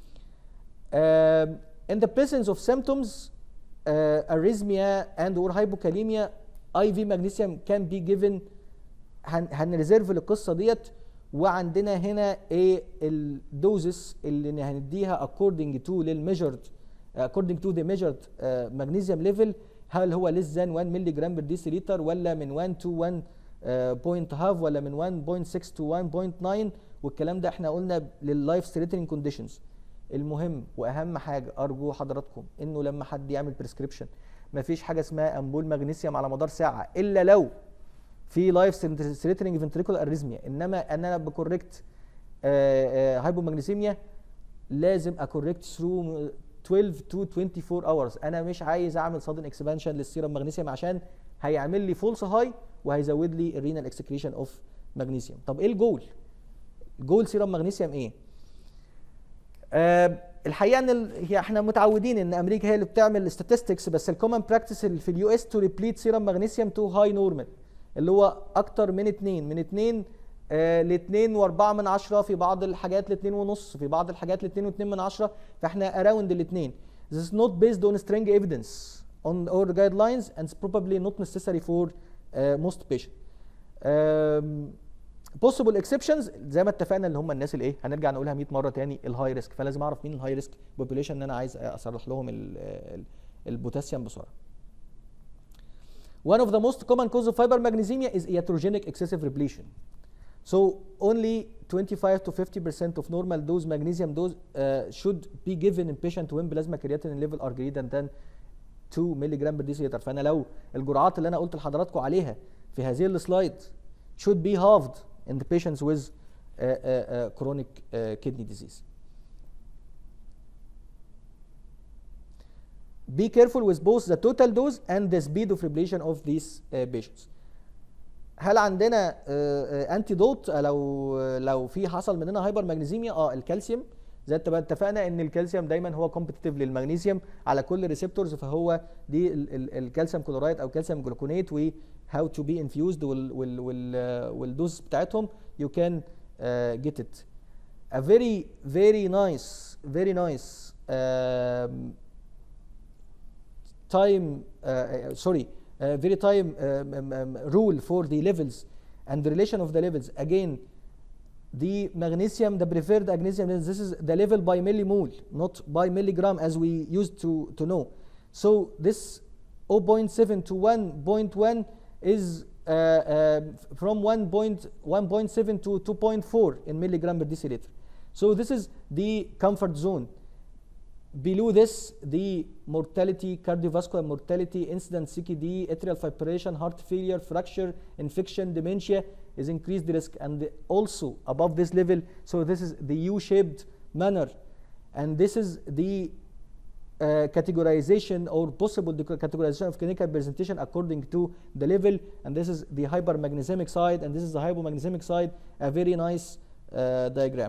Uh, in the presence of symptoms, uh, arrhythmia and or hypokalemia, IV magnesium can be given هنريزيرف للقصه ديت وعندنا هنا ايه الدوزس اللي هنديها according to للميجرد according to the measured uh, magnesium level هل هو less than 1 مللي جرام بر ديسيليتر ولا من 1 to 1 بوينت هاف ولا من 1.6 to 1.9 والكلام ده احنا قلنا لللايف ثريتنج كونديشنز المهم واهم حاجه ارجو حضراتكم انه لما حد يعمل بريسكريبشن مفيش حاجه اسمها امبول مغنيسيوم على مدار ساعه الا لو في لايف ثريتنج فنتريكولار اريزميا انما ان انا بكوركت هايبومagnesemia لازم اكوركت ثرو 12 تو 24 اورز انا مش عايز اعمل صادن اكسبانشن للسيرم مغنيسيوم عشان هيعمل لي فولس هاي وهيزود لي الرينال اكسكريشن اوف مغنيسيوم طب ايه الجول جول سيرم مغنيسيوم ايه آه الحقيقه ان ال- هي احنا متعودين ان امريكا هي اللي بتعمل statistics بس الكومن براكتس في اليو اس تو ريبليت سيرم مغنيسيوم تو هاي نورمال اللي هو اكتر من 2 من 2 آه ل 2 و4 من 10 في بعض الحاجات ل 2 ونص في بعض الحاجات ل 2 و2 من 10 فاحنا اراوند الاثنين This is not based on strong evidence on our guidelines and it's probably not necessary for uh, most patients. Um, possible exceptions زي ما اتفقنا اللي هم الناس الايه هنرجع نقولها 100 مره تاني الهاي ريسك فلازم اعرف مين الهاي ريسك بوبوليشن ان انا عايز اصرح لهم ال- ال- البوتاسيوم بسرعه One of the most common cause of hypermagnesemia is iatrogenic excessive repletion. So only 25 to 50% of normal dose magnesium dose uh, should be given in patient when plasma creatinine level are greater than 2 مللي جرام بر ديسيلتر فانا لو الجرعات اللي انا قلت لحضراتكم عليها في هذه السلايد should be halved in the patients with uh, uh, uh, chronic uh, kidney disease. Be careful with both the total dose and the speed of reblation of these uh, patients. هل عندنا انتي دوت لو لو في حصل مننا هايبر ماجنيزيميا اه الكالسيوم زي ما اتفقنا ان الكالسيوم دايما هو كومبتيتيف للمغنيسيوم على كل ريسبتورز فهو دي ال- ال- الكالسيوم كلورايد او كالسيوم جلوكونات و how to be infused وال وال وال والدوز بتاعتهم you can uh, get it a very very nice very nice um, time uh, uh, sorry uh, very time um, um, um, rule for the levels and the relation of the levels again the magnesium the preferred magnesium is this is the level by millimole not by milligram as we used to to know so this 0.7 to 1.1 is uh, uh, from 1.1.7 to 2.4 in milligram per deciliter so this is the comfort zone below this the mortality cardiovascular mortality incident CKD atrial fibrillation heart failure fracture infection dementia is increased risk and also above this level so this is the U-shaped manner and this is the uh, categorization or possible deca- categorization of clinical presentation according to the level and this is the hypermagnesic side and this is the hypomagnesic side a very nice uh, diagram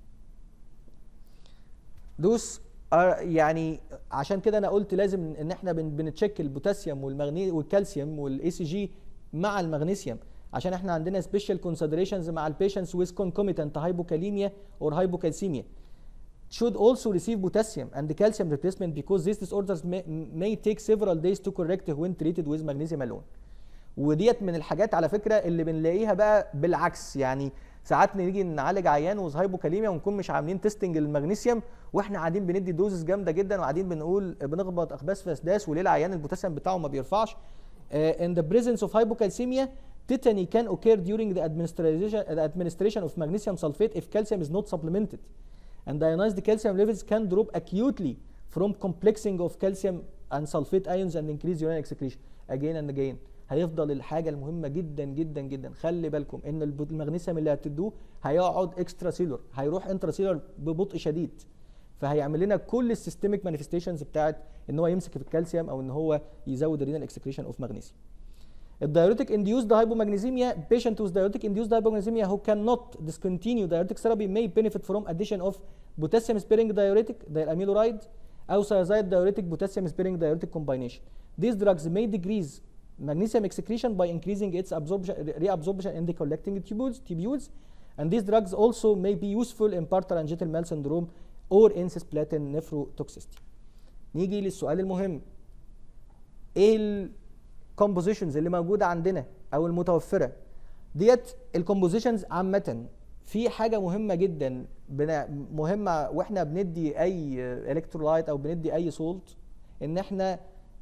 دوس آه، يعني عشان كده انا قلت لازم ان احنا بن- بنتشيك البوتاسيوم والمغني والكالسيوم والاي سي جي مع المغنيسيوم عشان احنا عندنا سبيشال كونسيدريشنز مع البيشنتس with concomitant hypokalemia or hypocalcemia should also receive potassium and calcium replacement because these disorders may, may take several days to correct when treated with magnesium alone وديت من الحاجات على فكره اللي بنلاقيها بقى بالعكس يعني ساعات نيجي نعالج عيان وذ هايبوكاليميا ونكون مش عاملين تيستنج للمغنيسيوم واحنا قاعدين بندي دوزز جامده جدا وقاعدين بنقول بنخبط اخباس في اسداس وليه العيان البوتاسيوم بتاعه ما بيرفعش uh, in the presence of hypocalcemia tetany can occur during the administration, the administration of magnesium sulfate if calcium is not supplemented and ionized calcium levels can drop acutely from complexing of calcium and sulfate ions and increase urinary excretion again and again هيفضل الحاجه المهمه جدا جدا جدا خلي بالكم ان الب- المغنيسيوم اللي هتدوه هيقعد اكسترا سيلر هيروح انترا سيلر ببطء شديد فهيعمل لنا كل السيستميك مانيفستيشنز بتاعت ان هو يمسك في الكالسيوم او ان هو يزود الرينال اكسكريشن اوف مغنيسيوم الدايوريتك induced hypomagnesemia patient with diuretic induced hypomagnesemia who cannot discontinue diuretic therapy may benefit from addition of potassium sparing diuretic diamiloride او thiazide diuretic potassium sparing diuretic combination these drugs may decrease magnesium excretion by increasing its absorption reabsorption in the collecting tubules tubules and these drugs also may be useful in Bartter-Angel Mal syndrome or in cisplatin nephrotoxicity نيجي للسؤال المهم ايه الكومبوزيشنز اللي موجوده عندنا او المتوفره ديت الكومبوزيشنز عامه في حاجه مهمه جدا بنا مهمه واحنا بندي اي الكترولايت او بندي اي سولت ان احنا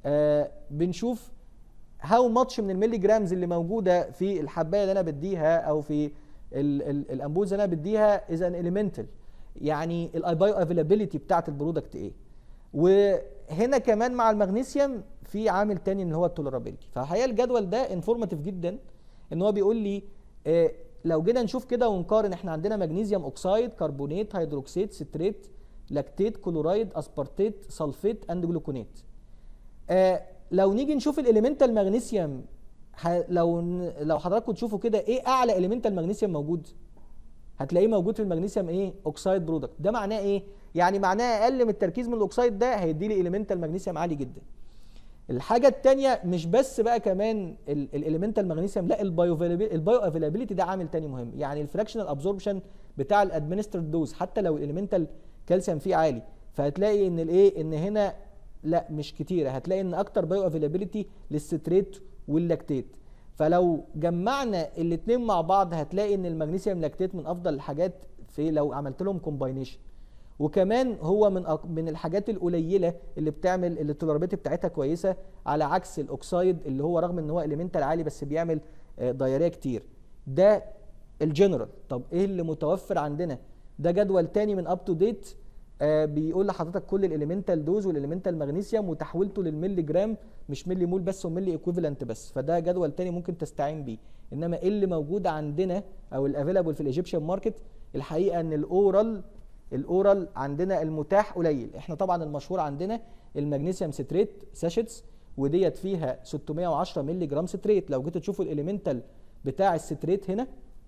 آه بنشوف هاو ماتش من الملي جرامز اللي موجوده في الحبايه اللي انا بديها او في ال- ال- الانبوز اللي انا بديها از ان اليمنتال يعني البايو افيلابيلتي بتاعت البرودكت ايه وهنا كمان مع المغنيسيوم في عامل تاني اللي هو التولرابيلتي فالحقيقه الجدول ده انفورماتيف جدا ان هو بيقول لي آه، لو جينا نشوف كده ونقارن احنا عندنا مغنيسيوم اوكسايد كربونات هيدروكسيد ستريت لاكتيت كلورايد اسبارتيت سلفيت اند جلوكونات آه لو نيجي نشوف الاليمنتال مغنيسيوم ح- لو ن- لو حضراتكم تشوفوا كده ايه اعلى اليمنتال مغنيسيوم موجود هتلاقيه موجود في المغنيسيوم ايه اوكسايد برودكت ده معناه ايه يعني معناه اقل من التركيز من الاوكسايد ده هيدي لي اليمنتال مغنيسيوم عالي جدا الحاجه الثانيه مش بس بقى كمان الاليمنتال مغنيسيوم لا البايو البايو افيلابيلتي ده عامل تاني مهم يعني الفراكشنال ابزوربشن بتاع الادمنسترد دوز حتى لو الاليمنتال كالسيوم فيه عالي فهتلاقي ان الايه ان هنا لا مش كتيره هتلاقي ان اكتر بايو افيلابيلتي للستريت واللاكتيت فلو جمعنا الاثنين مع بعض هتلاقي ان المغنيسيوم لاكتيت من افضل الحاجات في لو عملت لهم كومباينيشن وكمان هو من أق- من الحاجات القليله اللي بتعمل اللي التولرابيلتي بتاعتها كويسه على عكس الاوكسايد اللي هو رغم ان هو اليمنتال عالي بس بيعمل آه، دايريه كتير ده الجنرال طب ايه اللي متوفر عندنا ده جدول تاني من اب تو ديت بيقول لحضرتك كل الاليمنتال دوز والاليمنتال مغنيسيوم وتحويلته للملي جرام مش ملي مول بس وملي ايكويفالنت بس فده جدول تاني ممكن تستعين بيه انما ايه اللي موجود عندنا او الافيلابل في الايجيبشن ماركت الحقيقه ان الاورال الاورال عندنا المتاح قليل احنا طبعا المشهور عندنا المغنيسيوم ستريت ساشيتس وديت فيها 610 مللي جرام ستريت لو جيتوا تشوفوا الاليمنتال بتاع الستريت هنا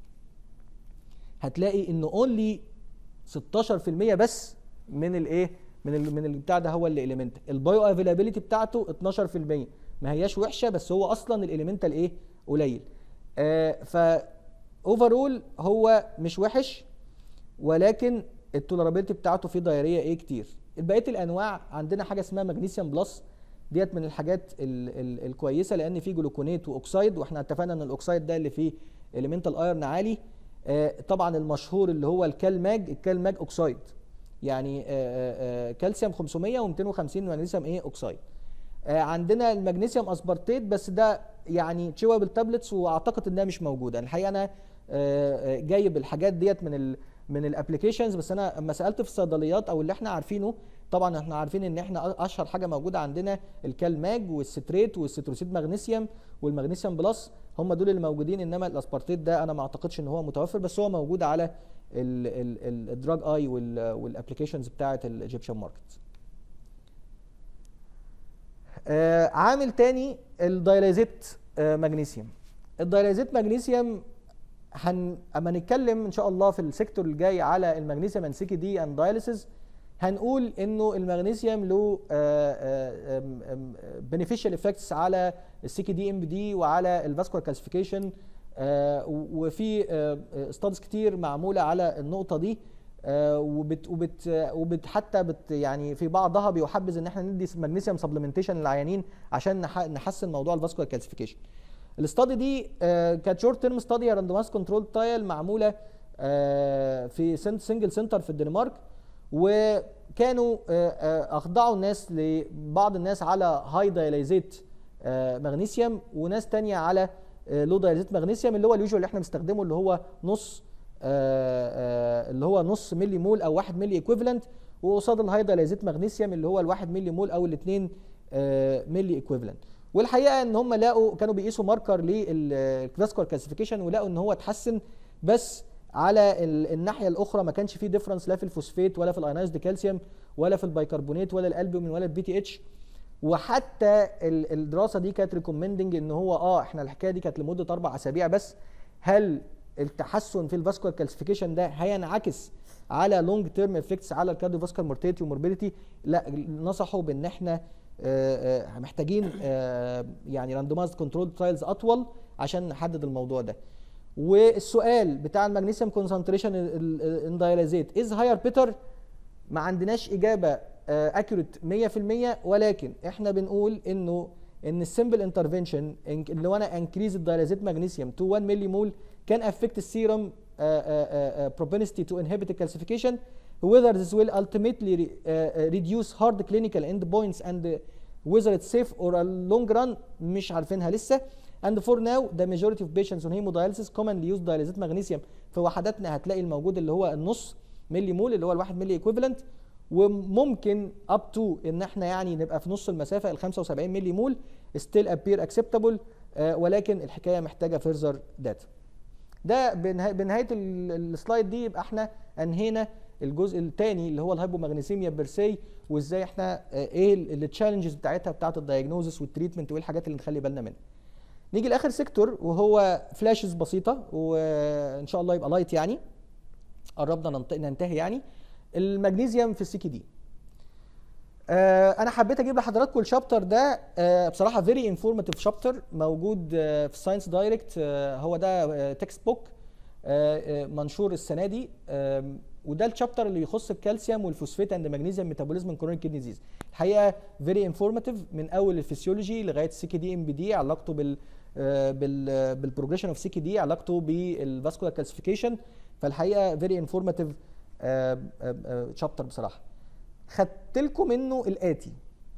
هتلاقي ان اونلي 16% بس من الايه من ال من البتاع ده هو اللي اليمنتال البايو افيلابيلتي بتاعته 12% ما هياش وحشه بس هو اصلا الاليمنتال ايه قليل آه ف اوفرول هو مش وحش ولكن التولرابيلتي بتاعته فيه دايريه ايه كتير بقيه الانواع عندنا حاجه اسمها مغنيسيوم بلس ديت من الحاجات ال ال الكويسه لان فيه جلوكونات واوكسايد واحنا اتفقنا ان الاوكسايد ده اللي فيه اليمنتال ايرن عالي آه طبعا المشهور اللي هو الكالماج الكالماج اوكسايد يعني آه آه كالسيوم 500 و250 مغنيسيوم ايه اوكسايد آه عندنا المغنيسيوم اسبارتيت بس ده يعني تشيوابل تابلتس واعتقد انها مش موجوده الحقيقه انا آه جايب الحاجات ديت من ال من الابلكيشنز بس انا لما سالت في الصيدليات او اللي احنا عارفينه طبعا احنا عارفين ان احنا اشهر حاجه موجوده عندنا الكالماج والستريت والستروسيد مغنيسيوم والمغنيسيوم بلس هم دول اللي موجودين انما الاسبارتيت ده انا ما اعتقدش ان هو متوفر بس هو موجود على الدراج اي والابلكيشنز بتاعه الايجيبشن ماركت آه عامل تاني الدايلازيت آه مغنيسيوم الدايلازيت مغنيسيوم هن اما نتكلم ان شاء الله في السيكتور الجاي على المغنيسيوم اند سي دي اند دايليسيس هنقول انه المغنيسيوم له بنفيشال افكتس على السي كي دي ام بي دي وعلى الفاسكولار كالسيفيكيشن وفي ستادز كتير معموله على النقطه دي وبت وبت وبت حتى بت يعني في بعضها بيحبذ ان احنا ندي مغنيسيوم سبلمنتيشن للعيانين عشان نحسن موضوع الفاسكولار كالسيفيكيشن الاستادي دي آه كانت شورت تيرم ستادي راندومايز كنترول ترايل معموله آه في سنجل سنتر في الدنمارك وكانوا آه اخضعوا الناس لبعض الناس على هاي دايليزيت مغنيسيوم وناس تانية على لو دايليزيت مغنيسيوم اللي هو اليوجوال اللي احنا بنستخدمه اللي هو نص اللي هو نص ملي مول او 1 ملي ايكويفالنت وقصاد الهاي دايليزيت مغنيسيوم اللي هو ال1 ملي مول او الاثنين ملي ايكويفالنت والحقيقه ان هم لقوا كانوا بيقيسوا ماركر للفاسكولار كالسيفيكيشن ولقوا ان هو اتحسن بس على الناحيه الاخرى ما كانش فيه ديفرنس لا في الفوسفيت ولا في الاينايزد كالسيوم ولا في البيكربونات ولا الالبومين ولا البي تي اتش وحتى الدراسه دي كانت ريكومندنج ان هو اه احنا الحكايه دي كانت لمده اربع اسابيع بس هل التحسن في الفاسكولار كالسيفيكيشن ده هينعكس على لونج تيرم افكتس على الكارديو فاسكولار مورتيتي وموربيديتي لا نصحوا بان احنا آآ آآ محتاجين يعني راندومايزد كنترول ترايلز اطول عشان نحدد الموضوع ده والسؤال بتاع المغنيسيوم كونسنتريشن ان دايلازيت از هاير بيتر ما عندناش اجابه اكيوريت 100% ولكن احنا بنقول انه ان السمبل انترفنشن اللي هو انا انكريز الدايلازيت مغنيسيوم تو 1 ملي مول كان افكت السيرم propensity to inhibit calcification whether this will ultimately uh, reduce hard clinical endpoints and whether it's safe or a long run مش عارفينها لسه and for now the majority of patients on hemodialysis commonly use dialysate magnesium في وحداتنا هتلاقي الموجود اللي هو النص ملي مول اللي هو الواحد ملي equivalent وممكن up to ان احنا يعني نبقى في نص المسافه ال 75 ملي مول still appear acceptable آه ولكن الحكايه محتاجه further data ده بنها- بنهايه ال- السلايد دي يبقى احنا انهينا الجزء الثاني اللي هو الهايبومagnesemia بيرسي وازاي احنا آه، ايه التشالنجز بتاعتها بتاعت الدايجنوزس والتريتمنت وايه الحاجات اللي نخلي بالنا منها نيجي لاخر سيكتور وهو فلاشز بسيطه وان شاء الله يبقى لايت يعني قربنا ننت- ننتهي يعني المغنيسيوم في السي كي دي آه، انا حبيت اجيب لحضراتكم الشابتر ده آه، بصراحه فيري انفورماتيف شابتر موجود آه، في ساينس دايركت هو ده تكست بوك منشور السنه دي آم، وده الشابتر اللي يخص الكالسيوم والفوسفات اند ماجنيزيوم ميتابوليزم من كرونيك كيدني ديزيز الحقيقه فيري انفورماتيف من اول الفسيولوجي لغايه السي كي دي ام بي دي علاقته بال آه، بال بالبروجريشن اوف سي كي دي علاقته بالفاسكولار كالسيفيكيشن فالحقيقه فيري انفورماتيف شابتر بصراحه خدت لكم منه الاتي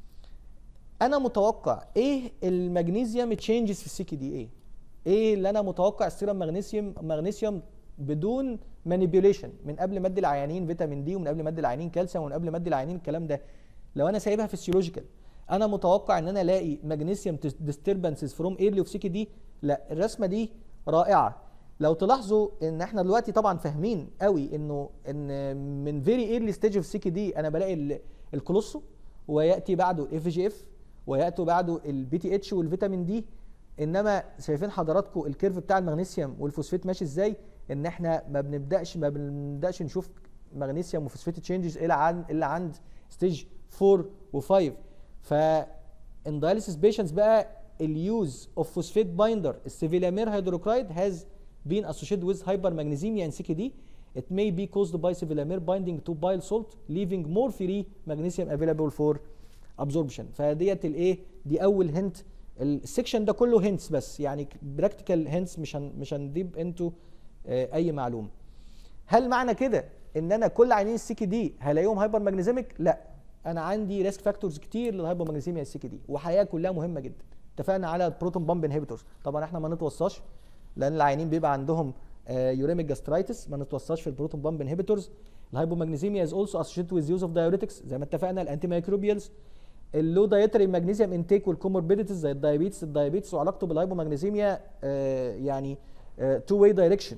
انا متوقع ايه المغنيسيوم تشينجز في السي كي دي ايه ايه اللي انا متوقع السيرم مغنيسيوم مغنيسيوم بدون مانيبيوليشن من قبل ما ادي العيانين فيتامين دي ومن قبل ما ادي العيانين كالسيوم ومن قبل ما ادي العيانين الكلام ده لو انا سايبها فيسيولوجيكال انا متوقع ان انا الاقي مغنيسيوم ديستربنسز فروم ايرلي اوف سي كي دي لا الرسمه دي رائعه لو تلاحظوا ان احنا دلوقتي طبعا فاهمين قوي انه ان من فيري ايرلي ستيج اوف سي كي دي انا بلاقي ال- الكولوسو وياتي بعده الاف جي اف وياتي بعده البي تي اتش والفيتامين دي انما شايفين حضراتكم الكيرف بتاع المغنيسيوم والفوسفات ماشي ازاي ان احنا ما بنبداش ما بنبداش نشوف مغنيسيوم وفوسفات تشينجز الا عن الا عند ستيج 4 و5 ف ان dialysis patients بقى اليوز اوف فوسفات بايندر السيفيلامير هيدروكرايد has been associated with hypermagnesemia in CKD it may be caused by sevelamer binding to bile salt leaving more free magnesium available for absorption فديت الايه دي اول هنت السكشن ده كله هنتس بس يعني براكتيكال هنتس مش هن مش هنضيب انتو اي معلومه هل معنى كده ان انا كل عيانين السي كي دي هلاقيهم هايبر ماجنيزيميك لا انا عندي ريسك فاكتورز كتير للهايبر ماجنيزيميا السي كي دي وحقيقه كلها مهمه جدا اتفقنا على البروتون بامب انهبيتورز طبعا احنا ما نتوصاش لان العيانين بيبقى عندهم يوريميك جاسترايتس ما نتوصاش في البروتون بامب انهبيتورز الهايبومagnesemia از اولسو associated with use of diuretics زي ما اتفقنا الانتي مايكروبيالز اللو دايتري ماجنيزيوم انتيك والكوموربيديتيز زي الدايابيتس الدايابيتس وعلاقته بالهايبومagnesemia آه يعني تو واي دايركشن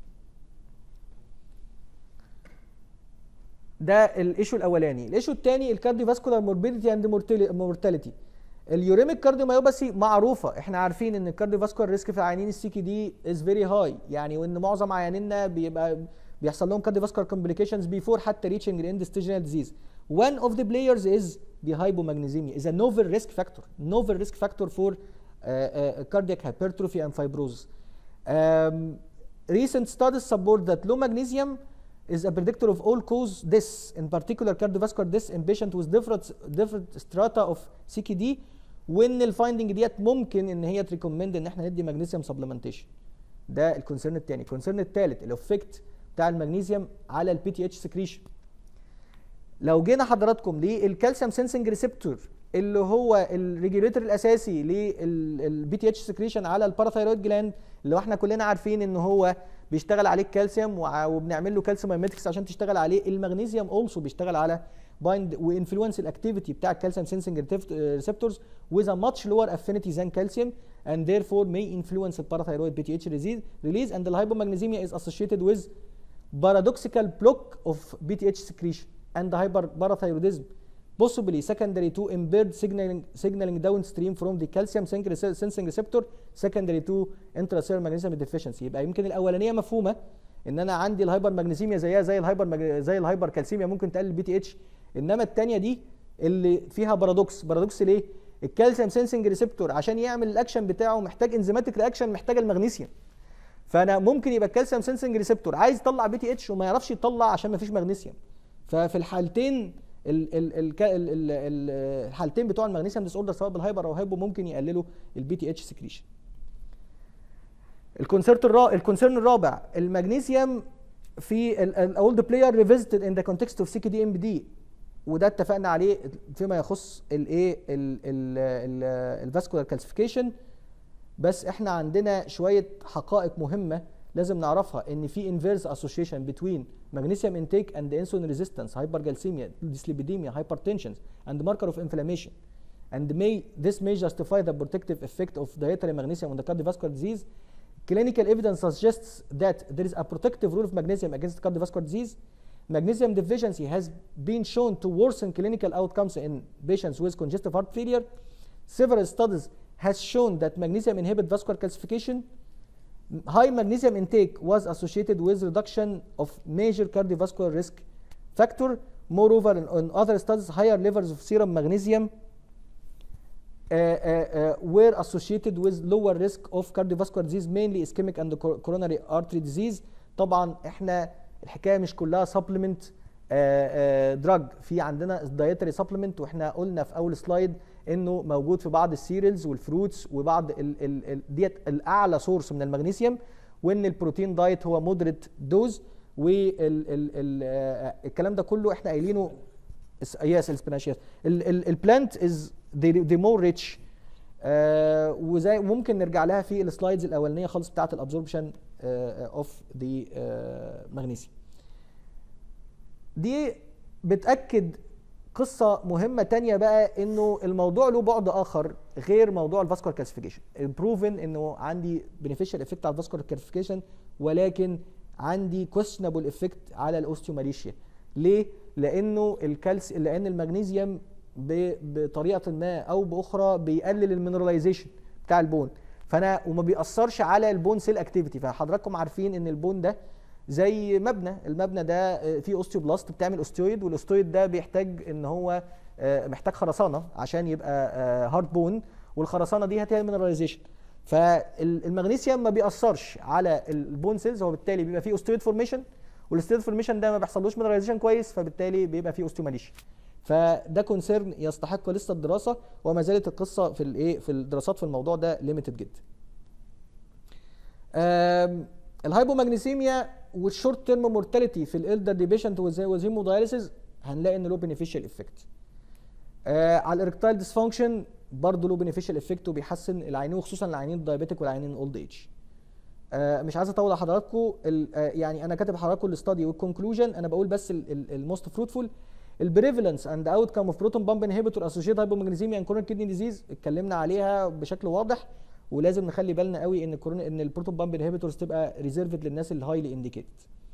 ده الايشو الاولاني الايشو الثاني الكارديوفاسكولار موربيديتي اند مورتاليتي اليوريميك كارديوميوباثي معروفه احنا عارفين ان الكارديوفاسكولار ريسك في عيانين السي كي دي از فيري هاي يعني وان معظم عيانينا بيبقى بيحصل لهم كارديوفاسكولار كومبليكيشنز بيفور حتى ريتشنج الاند ستيجنال ديزيز one of the players is the hypomagnesemia is a novel risk factor novel risk factor for uh, uh, cardiac hypertrophy and fibrosis um, recent studies support that low magnesium is a predictor of all cause deaths, in particular cardiovascular deaths in patients with different different strata of CKD وان الفايندنج ديت ممكن ان هي تريكومند ان احنا ندي ماجنيسيوم سبلمنتيشن ده الكونسيرن الثاني الكونسيرن الثالث الافكت بتاع المغنيسيوم على البي تي اتش سكريشن لو جينا حضراتكم للكالسيوم سنسنج ريسبتور اللي هو الريجوليتور الاساسي للبي تي اتش سكريشن على الباراثايرويد جلاند اللي احنا كلنا عارفين ان هو بيشتغل عليه الكالسيوم وع- وبنعمل له كالسيوم مايميتكس عشان تشتغل عليه المغنيسيوم اولسو بيشتغل على بايند وانفلونس الاكتيفيتي بتاع الكالسيوم سنسنج ريسبتورز with a much lower affinity than calcium and therefore may influence the parathyroid PTH release, release and the hypomagnesemia is associated with paradoxical block of BTH secretion and hyperparathyroidism possibly secondary to impaired signaling signaling downstream from the calcium sensing sensing receptor secondary to intracellular magnesium deficiency يبقى يمكن الاولانيه مفهومه ان انا عندي الهايبر ماجنيسيميا زيها زي الهايبر مج... زي الهايبر كالسيميا ممكن تقلل البي تي اتش انما الثانيه دي اللي فيها بارادوكس بارادوكس ليه الكالسيوم سنسنج ريسبتور عشان يعمل الاكشن بتاعه محتاج انزيماتيك رياكشن محتاج المغنيسيوم فانا ممكن يبقى الكالسيوم سنسنج ريسبتور عايز يطلع بي تي اتش وما يعرفش يطلع عشان ما فيش مغنيسيوم ففي الحالتين ال ال ال ال ال ال الحالتين بتوع المغنيسيوم ديس اوردر سواء بالهايبر او هايبو ممكن يقللوا البي تي اتش سكريشن الكونسيرت الرابع الكونسيرن الرابع المغنيسيوم في الاولد بلاير ريفيزيتد ان ذا كونتكست اوف سي كي دي ام بي دي وده اتفقنا عليه فيما يخص الايه الفاسكولار كالسيفيكيشن بس احنا عندنا شويه حقائق مهمه لازم نعرفها ان في inverse association between magnesium intake and insulin resistance hyperglycemia dyslipidemia hypertension and marker of inflammation and may this may justify the protective effect of dietary magnesium on the cardiovascular disease clinical evidence suggests that there is a protective role of magnesium against cardiovascular disease magnesium deficiency has been shown to worsen clinical outcomes in patients with congestive heart failure several studies has shown that magnesium inhibit vascular calcification high magnesium intake was associated with reduction of major cardiovascular risk factor. Moreover, in, in other studies, higher levels of serum magnesium uh, uh, uh, were associated with lower risk of cardiovascular disease, mainly ischemic and cor- coronary artery disease. طبعا احنا الحكايه مش كلها supplement دراج في عندنا dietary supplement واحنا قلنا في اول سلايد انه موجود في بعض السيريالز والفروتس وبعض ال ال ال ديت الاعلى سورس من المغنيسيوم وان البروتين دايت هو مودريت دوز والكلام ده كله احنا قايلينه يس السبيناش يس البلانت از ذا مور ريتش وزي ممكن نرجع لها في السلايدز الاولانيه خالص بتاعه الابزوربشن اوف ذا مغنيسيوم دي بتاكد قصه مهمه تانية بقى انه الموضوع له بعد اخر غير موضوع الفاسكولار كالسيفيكيشن بروفن انه عندي بنفيشال افكت على الفاسكولار كالسيفيكيشن ولكن عندي كويشنبل افكت على الاوستيوماليشيا ليه لانه الكالس لان المغنيسيوم ب... بطريقه ما او باخرى بيقلل المينراليزيشن بتاع البون فانا وما بيأثرش على البون سيل اكتيفيتي فحضراتكم عارفين ان البون ده زي مبنى المبنى ده فيه اوستيوبلاست بتعمل اوستيويد والاوستيويد ده بيحتاج ان هو محتاج خرسانه عشان يبقى هارد بون والخرسانه دي هتعمل مينراليزيشن فالمغنيسيوم ما بيأثرش على البون سيلز هو بالتالي بيبقى فيه اوستيويد فورميشن والاوستيويد فورميشن ده ما بيحصلوش مينراليزيشن كويس فبالتالي بيبقى فيه اوستيوماليشن فده كونسيرن يستحق لسه الدراسه وما زالت القصه في الايه في الدراسات في الموضوع ده ليميتد جدا الهايبومagnesemia والشورت تيرم مورتاليتي في الالدرلي بيشنت وذ هيمودايليسيس هنلاقي ان له بينيفيشال افكت آه على الاركتايل ديسفانكشن برضه له بينيفيشال افكت وبيحسن العينين وخصوصا العينين الدايابيتيك والعينين الاولد ايج آه مش عايز اطول على حضراتكم آه يعني انا كاتب حضراتكم الاستادي والكونكلوجن انا بقول بس الموست فروتفول البريفالنس اند اوت كام اوف بروتون بامب انهبيتور اسوشيت هايبومagnesemia ان كورونر كيدني ديزيز اتكلمنا عليها بشكل واضح ولازم نخلي بالنا قوي ان الكورونا ان البروتون بامب انهبيتورز تبقى ريزيرفد للناس اللي هايلي انديكيتد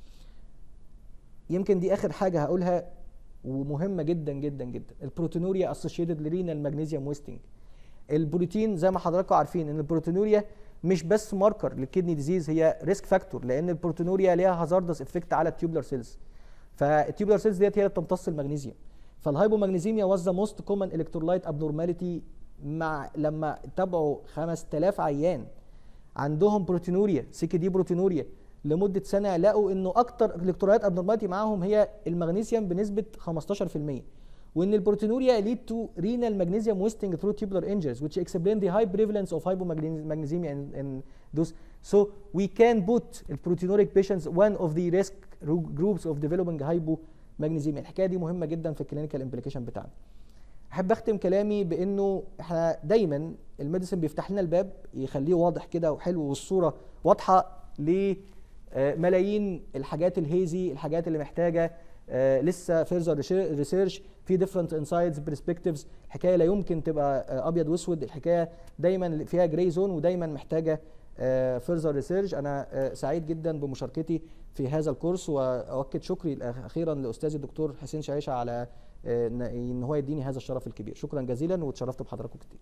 يمكن دي اخر حاجه هقولها ومهمه جدا جدا جدا البروتينوريا اسوشيتد لرينال ماجنيزيوم ويستنج البروتين زي ما حضراتكم عارفين ان البروتينوريا مش بس ماركر للكدني ديزيز هي ريسك فاكتور لان البروتينوريا ليها هازاردس افكت على التيوبلر سيلز فالتيوبلر سيلز ديت هي اللي بتمتص المغنيسيوم فالهايبومagnesemia واز ذا موست كومن الكترولايت ابنورماليتي مع لما تابعوا 5000 عيان عندهم بروتينوريا سي دي بروتينوريا لمده سنه لقوا انه اكتر الكترولايت ابنورماليتي معاهم هي المغنيسيوم بنسبه 15% وان البروتينوريا lead to renal magnesium wasting through tubular injuries which explain the high prevalence of hypomagnesemia in, in those so we can put proteinuric patients one of the risk groups of developing hypomagnesemia الحكايه دي مهمه جدا في الكلينيكال امبليكيشن بتاعنا احب اختم كلامي بانه احنا دايما الميديسن بيفتح لنا الباب يخليه واضح كده وحلو والصوره واضحه لملايين الحاجات الهيزي الحاجات اللي محتاجه آه لسه فيرزر ريسيرش في ديفرنت انسايدز برسبكتيفز الحكايه لا يمكن تبقى آه ابيض واسود الحكايه دايما فيها جراي زون ودايما محتاجه فيرزر ريسيرش انا آه سعيد جدا بمشاركتي في هذا الكورس واؤكد شكري اخيرا لاستاذي الدكتور حسين شعيشه على ان هو يديني هذا الشرف الكبير شكرا جزيلا واتشرفت بحضراتكم كتير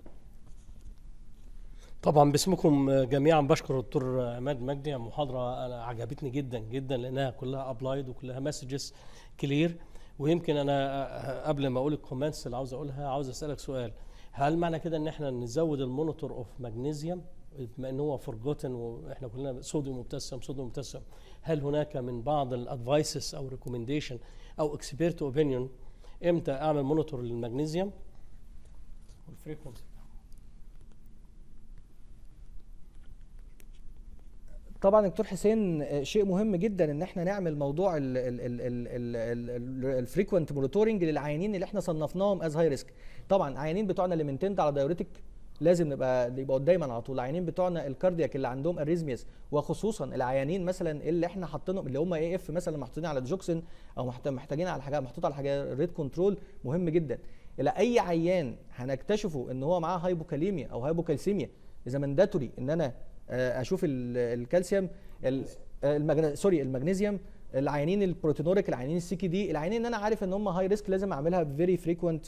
طبعا باسمكم جميعا بشكر الدكتور عماد مجدي محاضره انا عجبتني جدا جدا لانها كلها ابلايد وكلها مسجز كلير ويمكن انا قبل ما اقول الكومنتس اللي عاوز اقولها عاوز اسالك سؤال هل معنى كده ان احنا نزود المونيتور اوف ماجنيزيوم بما ان هو فورجوتن واحنا كلنا صوديوم مبتسم صوديوم مبتسم هل هناك من بعض الادفايسز او ريكومنديشن او اكسبيرت اوبينيون امتى اعمل مونيتور للمغنيسيوم والفريكونسي طبعا دكتور حسين آه، شيء مهم جدا ان احنا نعمل موضوع الفريكوينت مونيتورنج للعيانين اللي احنا صنفناهم از هاي ريسك طبعا العيانين بتوعنا اللي منتند على دايوريتك لازم نبقى يبقوا دايما على طول العيانين بتوعنا الكاردياك اللي عندهم اريزمياس وخصوصا العيانين مثلا اللي احنا حاطينهم اللي هم اي اف مثلا محطوطين على الجوكسين او محت- محتاجين على حاجه محطوط على حاجه ريت كنترول مهم جدا الى اي عيان هنكتشفه ان هو معاه هايبوكاليميا او هايبوكالسيميا اذا مانداتوري ان انا آه، اشوف ال- الكالسيوم ال- آه، المجن... سوري المغنيسيوم العيانين البروتينوريك العيانين السي كي دي العيانين ان انا عارف ان هم هاي ريسك لازم اعملها فيري فريكوينت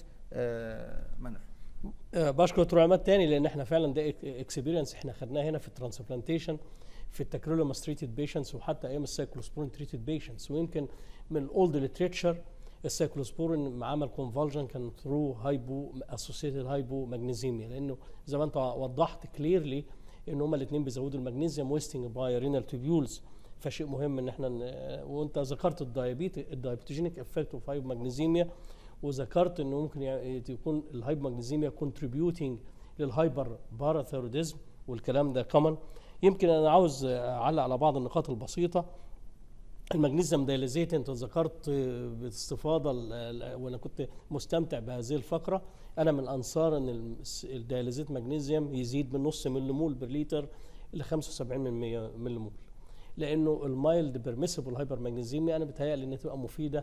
مانر آه، بشكر دكتور عماد تاني لان احنا فعلا ده اكسبيرينس احنا خدناه هنا في الترانسبلانتيشن في التكرولوماس تريتد بيشنتس وحتى ايام السايكلوسبورين تريتد بيشنتس ويمكن من الاولد ليتريتشر السايكلوسبورين عمل كونفالجن كان ثرو هايبو اسوسيتد هايبو ماجنيزيميا لانه زي ما انت وضحت كليرلي ان هما الاثنين بيزودوا المغنيسيوم ويستنج باي رينال تيبيولز فشيء مهم ان احنا ن- وانت ذكرت الدايابيت الدايبيتوجينيك افكت اوف هايبو ماجنيزيميا وذكرت انه ممكن يع- يكون الهايبر ماجنيزيميا كونتريبيوتنج للهايبر باراثيروديزم والكلام ده كمان يمكن انا عاوز اعلق على بعض النقاط البسيطه المغنيسيوم دايليزيت انت ذكرت باستفاضه ال- ال- وانا كنت مستمتع بهذه الفقره انا من انصار ان الس- الدايليزيت مغنيسيوم يزيد من نص ملمول برليتر ل 75 من 100 ملمول لانه المايلد بيرميسيبل هايبر ماجنيزيميا انا بتهيألي انها تبقى مفيده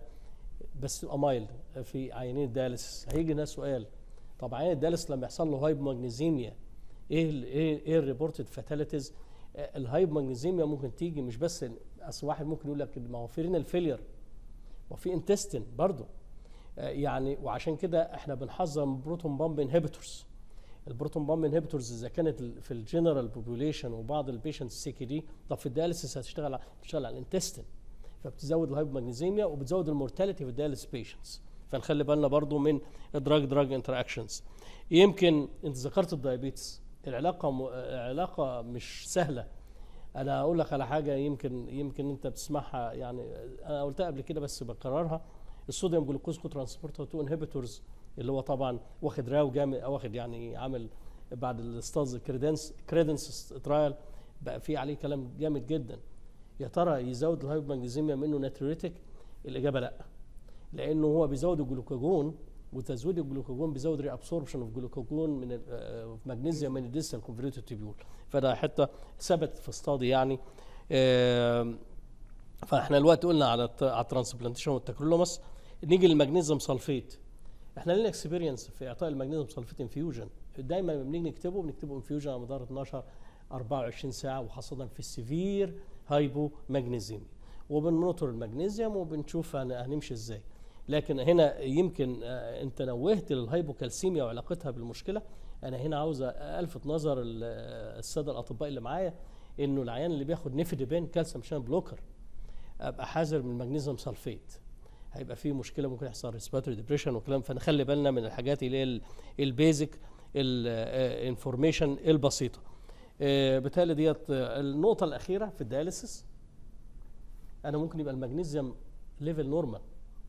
بس تبقى مايلد في عيانين الدياليسيس هيجي هنا سؤال طب عيان الدياليسيس لما يحصل له هايب ماجنيزيميا ايه ال ايه ايه الريبورتد فاتاليتيز الهايب ماجنيزيميا ممكن تيجي مش بس اصل واحد ممكن يقول لك ما هو في رينال فيلير وفي انتستين برضه آه، يعني وعشان كده احنا بنحذر من بروتون بامب انهبيتورز البروتون بامب انهبيتورز اذا كانت ال- في الجنرال بوبوليشن وبعض البيشنتس سي كي دي طب في الدياليسيس هتشتغل على هتشتغل على الانتستين فبتزود الهايبومagnesemia وبتزود المورتاليتي في الدياليس بيشنتس فنخلي بالنا برضو من الدراج دراج انتراكشنز يمكن انت ذكرت الدايابيتس العلاقه م... علاقه مش سهله انا اقول لك على حاجه يمكن يمكن انت بتسمعها يعني انا قلتها قبل كده بس بكررها الصوديوم جلوكوز ترانسبورتر 2 انهبيتورز اللي هو طبعا واخد راو جامد أو واخد يعني عامل بعد الاستاذ كريدنس كريدنس ترايل بقى في عليه كلام جامد جدا يا ترى يزود الهايبومagnesemia منه ناتريتك الاجابه لا لانه هو بيزود الجلوكاجون وتزويد الجلوكاجون بيزود ري ابسوربشن اوف جلوكاجون من المغنيسيوم من الديستال كونفرتد تيبيول فده حته ثبت في استادي يعني آم، فاحنا دلوقتي قلنا على الت- على الترانسبلانتيشن والتكرولوماس نيجي للمغنيسيوم سلفيت احنا لنا اكسبيرينس في اعطاء المغنيسيوم سلفيت انفيوجن دايما لما بنيجي نكتبه بنكتبه انفيوجن على مدار 12 24 ساعه وخاصه في السيفير هايبو ماجنيزيمي وبنمونيتور المغنيسيوم وبنشوف هن- هنمشي ازاي لكن هنا يمكن آه، انت نوهت للهايبوكالسيميا وعلاقتها بالمشكله انا هنا عاوز الفت نظر ال- الساده الاطباء اللي معايا انه العيان اللي بياخد نيفيديبين كالسيوم شان بلوكر ابقى حذر من المغنيسيوم سلفيت هيبقى فيه مشكله ممكن يحصل ريسبيراتوري ديبريشن وكلام فنخلي بالنا من الحاجات اللي هي البيزك الانفورميشن البسيطه آه، بالتالي ديت آه، النقطه الاخيره في الدياليسيس انا ممكن يبقى المغنيسيوم ليفل نورمال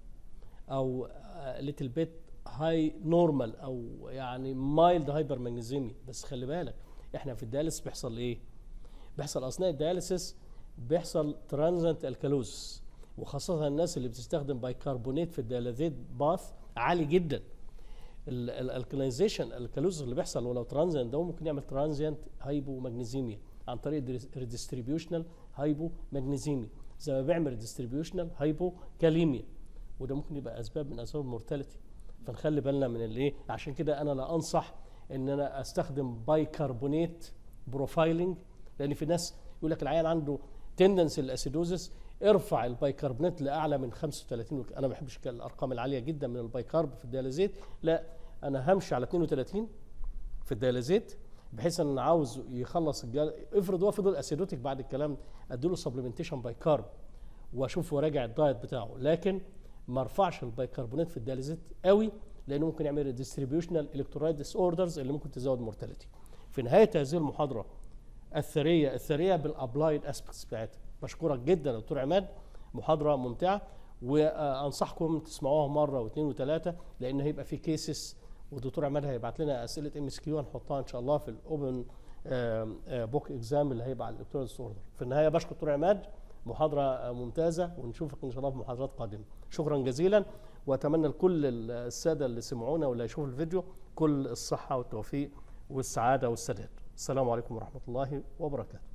او ليتل بيت هاي نورمال او يعني مايلد هايبر ماجنيزيمي بس خلي بالك احنا في الدياليسيس بيحصل ايه بيحصل اثناء الدياليسيس بيحصل ترانزنت الكالوز وخاصه الناس اللي بتستخدم بايكربونات في الدياليزيت باث عالي جدا الالكاليزيشن الكالوز اللي بيحصل ولو ترانزنت ده ممكن يعمل ترانزنت هايبو ماجنيزيميا عن طريق ريديستريبيوشنال هايبو ماجنيزيميا زي ما بيعمل ريديستريبيوشنال هايبو كاليميا وده ممكن يبقى اسباب من اسباب المورتاليتي فنخلي بالنا من الايه عشان كده انا لا انصح ان انا استخدم بايكربونات بروفايلنج لان في ناس يقول لك العيان عنده تندنسي للاسيدوزس ارفع البايكربونات لاعلى من 35 وك- انا ما بحبش الارقام العاليه جدا من البايكارب في الدياليزيت لا انا همشي على 32 في الدياليزيت بحيث ان انا عاوز يخلص الجل... افرض هو فضل اسيدوتيك بعد الكلام اديله سبلمنتيشن بايكارب واشوف وراجع الدايت بتاعه لكن ما ارفعش البايكربونات في الدياليزيت قوي لانه ممكن يعمل ديستريبيوشنال الكترولايت ديس اوردرز اللي ممكن تزود مورتاليتي في نهايه هذه المحاضره الثريه الثريه بالابلايد اسبكتس بتاعتها بشكرك جدا يا دكتور عماد محاضره ممتعه وانصحكم تسمعوها مره واثنين وثلاثه لان هيبقى في كيسز والدكتور عماد هيبعت لنا اسئله ام اس كيو هنحطها ان شاء الله في الاوبن بوك اكزام اللي هيبقى على الالكترونيك اوردر في النهايه بشكر دكتور عماد محاضره آه، ممتازه ونشوفك ان شاء الله في محاضرات قادمه شكرا جزيلا واتمنى لكل الساده اللي سمعونا واللي هيشوفوا الفيديو كل الصحه والتوفيق والسعاده والسداد السلام عليكم ورحمه الله وبركاته